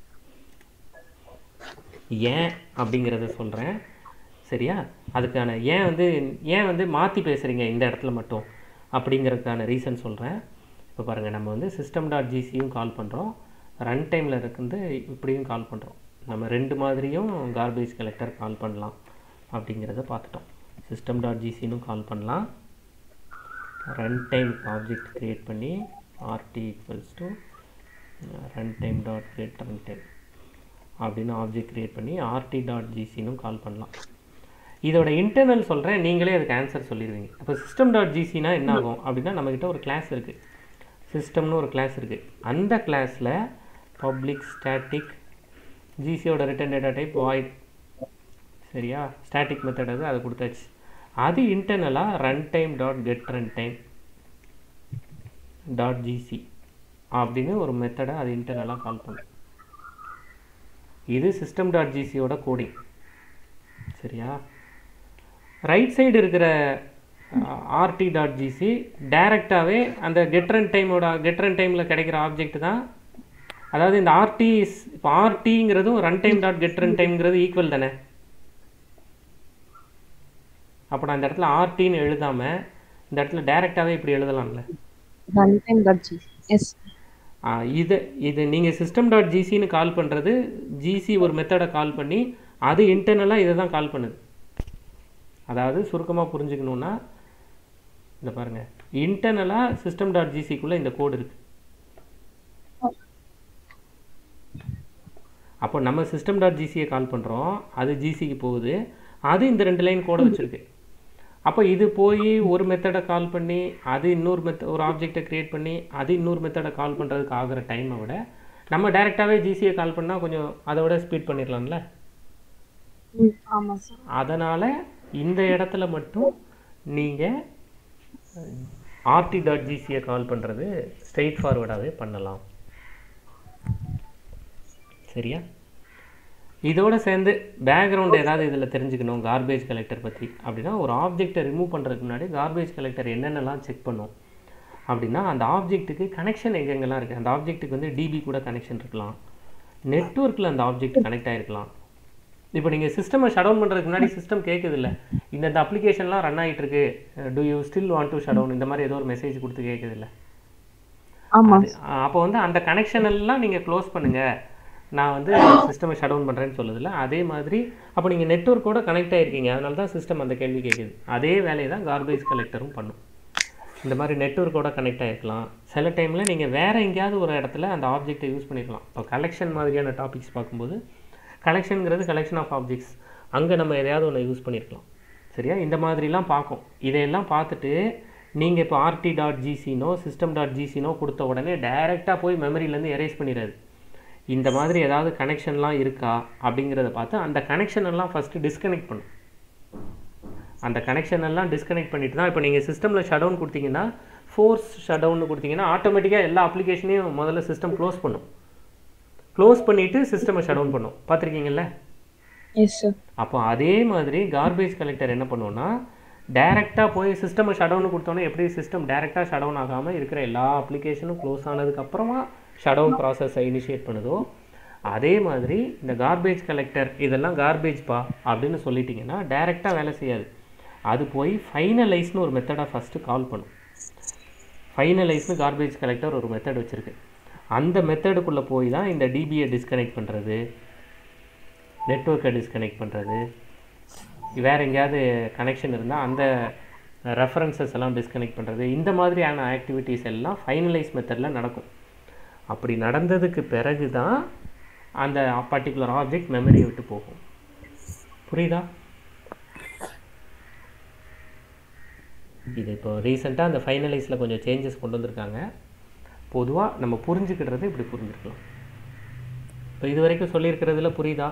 [SPEAKER 1] ஏன் அப்படிங்கிறத சொல்கிறேன் சரியா அதுக்கான ஏன் வந்து ஏன் வந்து மாற்றி பேசுகிறீங்க இந்த இடத்துல மட்டும் அப்படிங்கிறதுக்கான ரீசன் சொல்கிறேன் இப்போ பாருங்கள் நம்ம வந்து சிஸ்டம் டாட் ஜிசியும் கால் பண்ணுறோம் ரன் டைமில் இருந்து இப்படியும் கால் பண்ணுறோம் நம்ம ரெண்டு மாதிரியும் கார்பேஜ் கலெக்டர் கால் பண்ணலாம் அப்படிங்கிறத பார்த்துட்டோம் சிஸ்டம் டாட் ஜிசினும் கால் பண்ணலாம் ரன் டைம் ஆப்ஜெக்ட் க்ரியேட் பண்ணி RT equals to run time dot get run time அப்படின்னு ஆப்ஜெக்ட் க்ரியேட் பண்ணி ஆர்டி டாட் ஜிசினும் கால் பண்ணலாம் இதோட இன்டர்னல் சொல்கிறேன் நீங்களே அதுக்கு ஆன்சர் சொல்லிடுவீங்க அப்போ சிஸ்டம் டாட் ஜிசினா என்ன ஆகும் அப்படின்னா நம்மக்கிட்ட ஒரு கிளாஸ் இருக்குது சிஸ்டம்னு ஒரு கிளாஸ் இருக்குது அந்த கிளாஸில் பப்ளிக் ஸ்டாட்டிக் ஜிசியோட ரிட்டன் டேட்டா டைப் வாய்ட் சரியா ஸ்டாட்டிக் மெத்தட் அது அதை கொடுத்தாச்சு அது இன்டர்னலாக run time dot get run time dot GC அப்படின்னு ஒரு மெத்தடை அது இன்டர்னலாக கால் பண்ணும் இது சிஸ்டம் டாட் ஜிசியோட கோடிங் சரியா ரைட் சைடு இருக்கிற ஆர்டி டாட் ஜிசி டைரெக்டாகவே அந்த கெட் ரன் டைமோட கெட் ரன் டைமில் கிடைக்கிற ஆப்ஜெக்ட் தான் அதாவது இந்த ஆர்டி இப்போ ஆர்டிங்கிறதும் run time dot get run டைம்ங்கிறது ஈக்குவல் தானே அப்போ நான் இந்த இடத்துல ஆர்டின்னு எழுதாமல் இந்த இடத்துல டைரெக்டாகவே இப்படி எழுதலாம்ல
[SPEAKER 2] run time dot G yes
[SPEAKER 1] ஆ, இது இது நீங்கள் சிஸ்டம் டாட் ஜிசின்னு கால் பண்ணுறது ஜிசி ஒரு மெத்தடை கால் பண்ணி அது இன்டர்னலாக இதை தான் கால் பண்ணுது அதாவது சுருக்கமாக புரிஞ்சுக்கணுன்னா இந்த பாருங்கள் இன்டர்னலாக சிஸ்டம் டாட் ஜிசிக்குள்ளே இந்த கோடு இருக்குது அப்போ நம்ம சிஸ்டம் டாட் ஜிசியை கால் பண்ணுறோம் அது ஜிசிக்கு போகுது அது இந்த ரெண்டு லைன் கோடை வச்சுருக்கு அப்போ இது போய் ஒரு மெத்தடை கால் பண்ணி அது இன்னொரு மெத்த ஒரு ஆப்ஜெக்டை க்ரியேட் பண்ணி அது இன்னொரு மெத்தடை கால் பண்ணுறதுக்கு ஆகிற டைமை விட நம்ம டைரெக்டாகவே ஜிசியை கால் பண்ணால் கொஞ்சம் அதை விட ஸ்பீட் பண்ணிடலாம்ல
[SPEAKER 2] ஆமா சார்
[SPEAKER 1] அதனால் இந்த இடத்துல மட்டும் நீங்கள் ஆர்டி டாட் ஜிசியை கால் பண்ணுறது ஸ்ட்ரெயிட் ஃபார்வர்டாகவே பண்ணலாம் சரியா இதோட சேர்ந்து பேக்ரவுண்ட் ஏதாவது இதில் தெரிஞ்சுக்கணும் கார்பேஜ் கலெக்டர் பற்றி அப்படின்னா ஒரு ஆப்ஜெக்டை ரிமூவ் பண்ணுறதுக்கு முன்னாடி கார்பேஜ் கலெக்டர் என்னென்னலாம் செக் பண்ணும் அப்படின்னா அந்த ஆப்ஜெக்ட்டுக்கு கனெக்ஷன் எங்கெங்கெல்லாம் இருக்குது அந்த ஆப்ஜெக்ட்டுக்கு வந்து டிபி கூட கனெக்ஷன் இருக்கலாம் நெட்ஒர்க்கில் அந்த ஆப்ஜெக்ட் கனெக்ட் ஆகிருக்கலாம் இப்போ நீங்கள் சிஸ்டமை ஷட் டவுன் பண்ணுறதுக்கு முன்னாடி சிஸ்டம் கேட்குது இல்லை இந்த இந்த அப்ளிகேஷன்லாம் ரன் ஆகிட்டு இருக்கு do you still want to shut down இந்த மாதிரி ஏதோ ஒரு மெசேஜ் கொடுத்து கேட்குது இல்லை
[SPEAKER 2] ஆமா
[SPEAKER 1] அப்போ வந்து அந்த கனெக்ஷன் எல்லாம் நீங்கள் க்ளோஸ் பண்ணுங்க நான் வந்து சிஸ்டமை ஷட் டவுன் பண்ணுறேன்னு சொல்லுதில்ல அதே மாதிரி அப்போ நீங்கள் நெட்ஒர்க்கோட கனெக்ட் ஆகிருக்கீங்க அதனால தான் சிஸ்டம் அந்த கேள்வி கேட்குது அதே வேலையை தான் கார்பேஜ் கலெக்டரும் பண்ணும் இந்த மாதிரி நெட்ஒர்க்கோட கனெக்ட் ஆகிருக்கலாம் சில டைமில் நீங்கள் வேறு எங்கேயாவது ஒரு இடத்துல அந்த ஆப்ஜெக்ட்டை யூஸ் பண்ணிக்கலாம் இப்போ கலெக்ஷன் மாதிரியான டாபிக்ஸ் பார்க்கும்போது கலெக்ஷனுங்கிறது கலெக்ஷன் ஆஃப் ஆப்ஜெக்ட்ஸ் அங்கே நம்ம எதையாவது ஒன்று யூஸ் பண்ணியிருக்கலாம் சரியா இந்த மாதிரிலாம் பார்க்கும் இதையெல்லாம் பார்த்துட்டு நீங்கள் இப்போ ஆர்டி டாட் ஜிசினோ சிஸ்டம் டாட் ஜிசினோ கொடுத்த உடனே டைரெக்டாக போய் மெமரியிலேருந்து எரேஸ் பண்ணிடாது இந்த மாதிரி ஏதாவது கனெக்ஷன்லாம் இருக்கா அப்படிங்கிறத பார்த்து அந்த கனெக்ஷன் எல்லாம் ஃபஸ்ட்டு டிஸ்கனெக்ட் பண்ணும் அந்த கனெக்ஷன் எல்லாம் டிஸ்கனெக்ட் பண்ணிட்டு தான் இப்போ நீங்கள் சிஸ்டமில் ஷட் டவுன் கொடுத்தீங்கன்னா ஃபோர்ஸ் ஷட் டவுன் கொடுத்தீங்கன்னா ஆட்டோமேட்டிக்காக எல்லா அப்ளிகேஷனையும் முதல்ல சிஸ்டம் க்ளோஸ் பண்ணும் க்ளோஸ் பண்ணிவிட்டு சிஸ்டமை ஷட் டவுன் பண்ணும் பார்த்துருக்கீங்கல்ல
[SPEAKER 2] எஸ் சார்
[SPEAKER 1] அப்போ அதே மாதிரி கார்பேஜ் கலெக்டர் என்ன பண்ணுவோம்னா டைரெக்டாக போய் சிஸ்டமை ஷட் டவுன் கொடுத்தோன்னே எப்படி சிஸ்டம் டைரெக்டாக ஷட் டவுன் ஆகாமல் இருக்கிற எல்லா அப்ளிகேஷனும் க்ளோஸ் ஆனதுக்கப்புறமா ஷட் டவுன் ப்ராசஸை இனிஷியேட் பண்ணுதோ அதே மாதிரி இந்த கார்பேஜ் கலெக்டர் இதெல்லாம் கார்பேஜ் பா அப்படின்னு சொல்லிட்டீங்கன்னா டைரெக்டாக வேலை செய்யாது அது போய் ஃபைனலைஸ்னு ஒரு மெத்தடை ஃபஸ்ட்டு கால் பண்ணும் ஃபைனலைஸ்னு கார்பேஜ் கலெக்டர் ஒரு மெத்தட் வச்சுருக்கு அந்த மெத்தடுக்குள்ளே போய் தான் இந்த டிபியை டிஸ்கனெக்ட் பண்ணுறது நெட்ஒர்க்கை டிஸ்கனெக்ட் பண்ணுறது வேறு எங்கேயாவது கனெக்ஷன் இருந்தால் அந்த ரெஃபரன்சஸ் எல்லாம் டிஸ்கனெக்ட் பண்ணுறது இந்த மாதிரியான ஆக்டிவிட்டீஸ் எல்லாம் ஃபைனலைஸ் மெத்தடில் நடக்கும் அப்படி நடந்ததுக்கு பிறகு தான் அந்த பர்டிகுலர் ஆப்ஜெக்ட் மெமரியை விட்டு போகும் புரியுதா இது இப்போ ரீசெண்டாக அந்த ஃபைனலைஸில் கொஞ்சம் சேஞ்சஸ் கொண்டு வந்திருக்காங்க பொதுவாக நம்ம புரிஞ்சுக்கிடுறது இப்படி புரிஞ்சுக்கலாம் இப்போ இது வரைக்கும் சொல்லியிருக்கிறதுல புரியுதா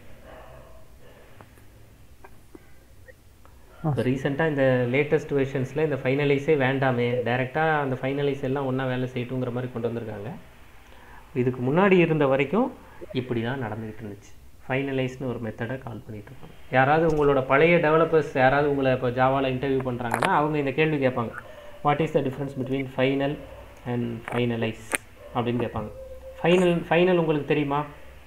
[SPEAKER 1] இப்போ ரீசெண்டாக இந்த லேட்டஸ்ட் வெர்ஷன்ஸில் இந்த ஃபைனலைஸே வேண்டாமே டைரெக்டாக அந்த ஃபைனலைஸ் எல்லாம் ஒன்றா வேலை செய்யட்டுங்கிற மாதிரி கொண்டு வந்திருக்காங்க இதுக்கு முன்னாடி இருந்த வரைக்கும் இப்படி தான் நடந்துக்கிட்டு இருந்துச்சு ஃபைனலைஸ்னு ஒரு மெத்தடை கால் பண்ணிட்டு இருப்பாங்க யாராவது உங்களோட பழைய டெவலப்பர்ஸ் யாராவது உங்களை இப்போ ஜாவாவில் இன்டர்வியூ பண்ணுறாங்கன்னா அவங்க இந்த கேள்வி கேட்பாங்க what is the difference between final and finalize அப்படின்னு கேட்பாங்க ஃபைனல் ஃபைனல் உங்களுக்கு தெரியுமா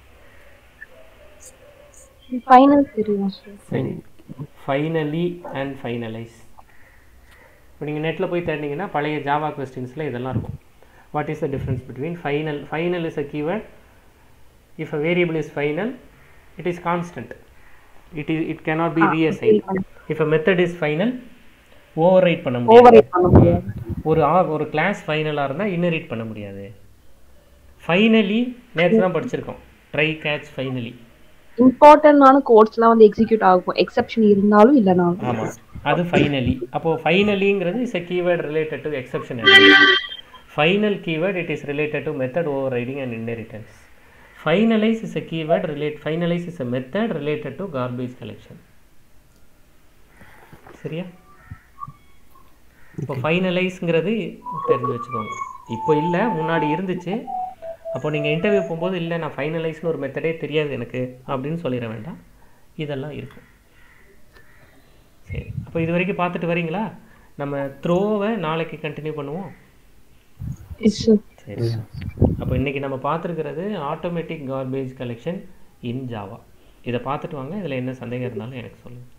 [SPEAKER 2] ஃபைனல் தெரியும் சார்
[SPEAKER 1] சரி ஃபைனலி அண்ட் ஃபைனலைஸ் இப்போ நீங்கள் நெட்டில் போய் தேடினீங்கன்னா பழைய ஜாவா கொஸ்டின்ஸில் இதெல்லாம் இருக்கும் what is the difference between final final is a keyword if a variable is final it is constant it is it cannot be reassign if a method is final override பண்ண முடியாது
[SPEAKER 2] ஓவர் பண்ண முடியாது
[SPEAKER 1] ஒரு ஆ ஒரு கிளாஸ் ஃபைனலாக இருந்தால் இன்னரேட் பண்ண முடியாது ஃபைனலி நேற்று தான் படிச்சிருக்கோம் ட்ரை கேட்ச் ஃபைனலி
[SPEAKER 2] இம்பார்ட்டன்டான கோட்ஸ்லாம் வந்து எக்ஸிக்யூட் ஆகும் எக்ஸெப்ஷன் இருந்தாலும் இல்லைனாலும்
[SPEAKER 1] ஆமாம் அது ஃபைனலி அப்போது ஃபைனலிங்கிறது is a keyword related to exception final keyword it is related to method overriding and inheritance finalize is a keyword relate finalize is a method related to garbage collection சரியா இப்போ ஃபைனலைஸ்ங்கிறது தெரிஞ்சு வச்சுக்கோங்க இப்போ இல்லை முன்னாடி இருந்துச்சு அப்போ நீங்கள் இன்டர்வியூ போகும்போது இல்லை நான் ஃபைனலைஸ்னு ஒரு மெத்தடே தெரியாது எனக்கு அப்படின்னு சொல்லிட வேண்டாம் இதெல்லாம் இருக்கும் சரி அப்போ இது வரைக்கும் பார்த்துட்டு வரீங்களா நம்ம த்ரோவை நாளைக்கு கண்டினியூ பண்ணுவோம்
[SPEAKER 2] எஸ் சார்
[SPEAKER 1] சரி அப்போ இன்னைக்கு நம்ம பார்த்துருக்கிறது automatic garbage collection in Java இதை பார்த்துட்டு வாங்க இதில் என்ன சந்தேகம் இருந்தாலும் எனக்கு சொல்லுங்கள்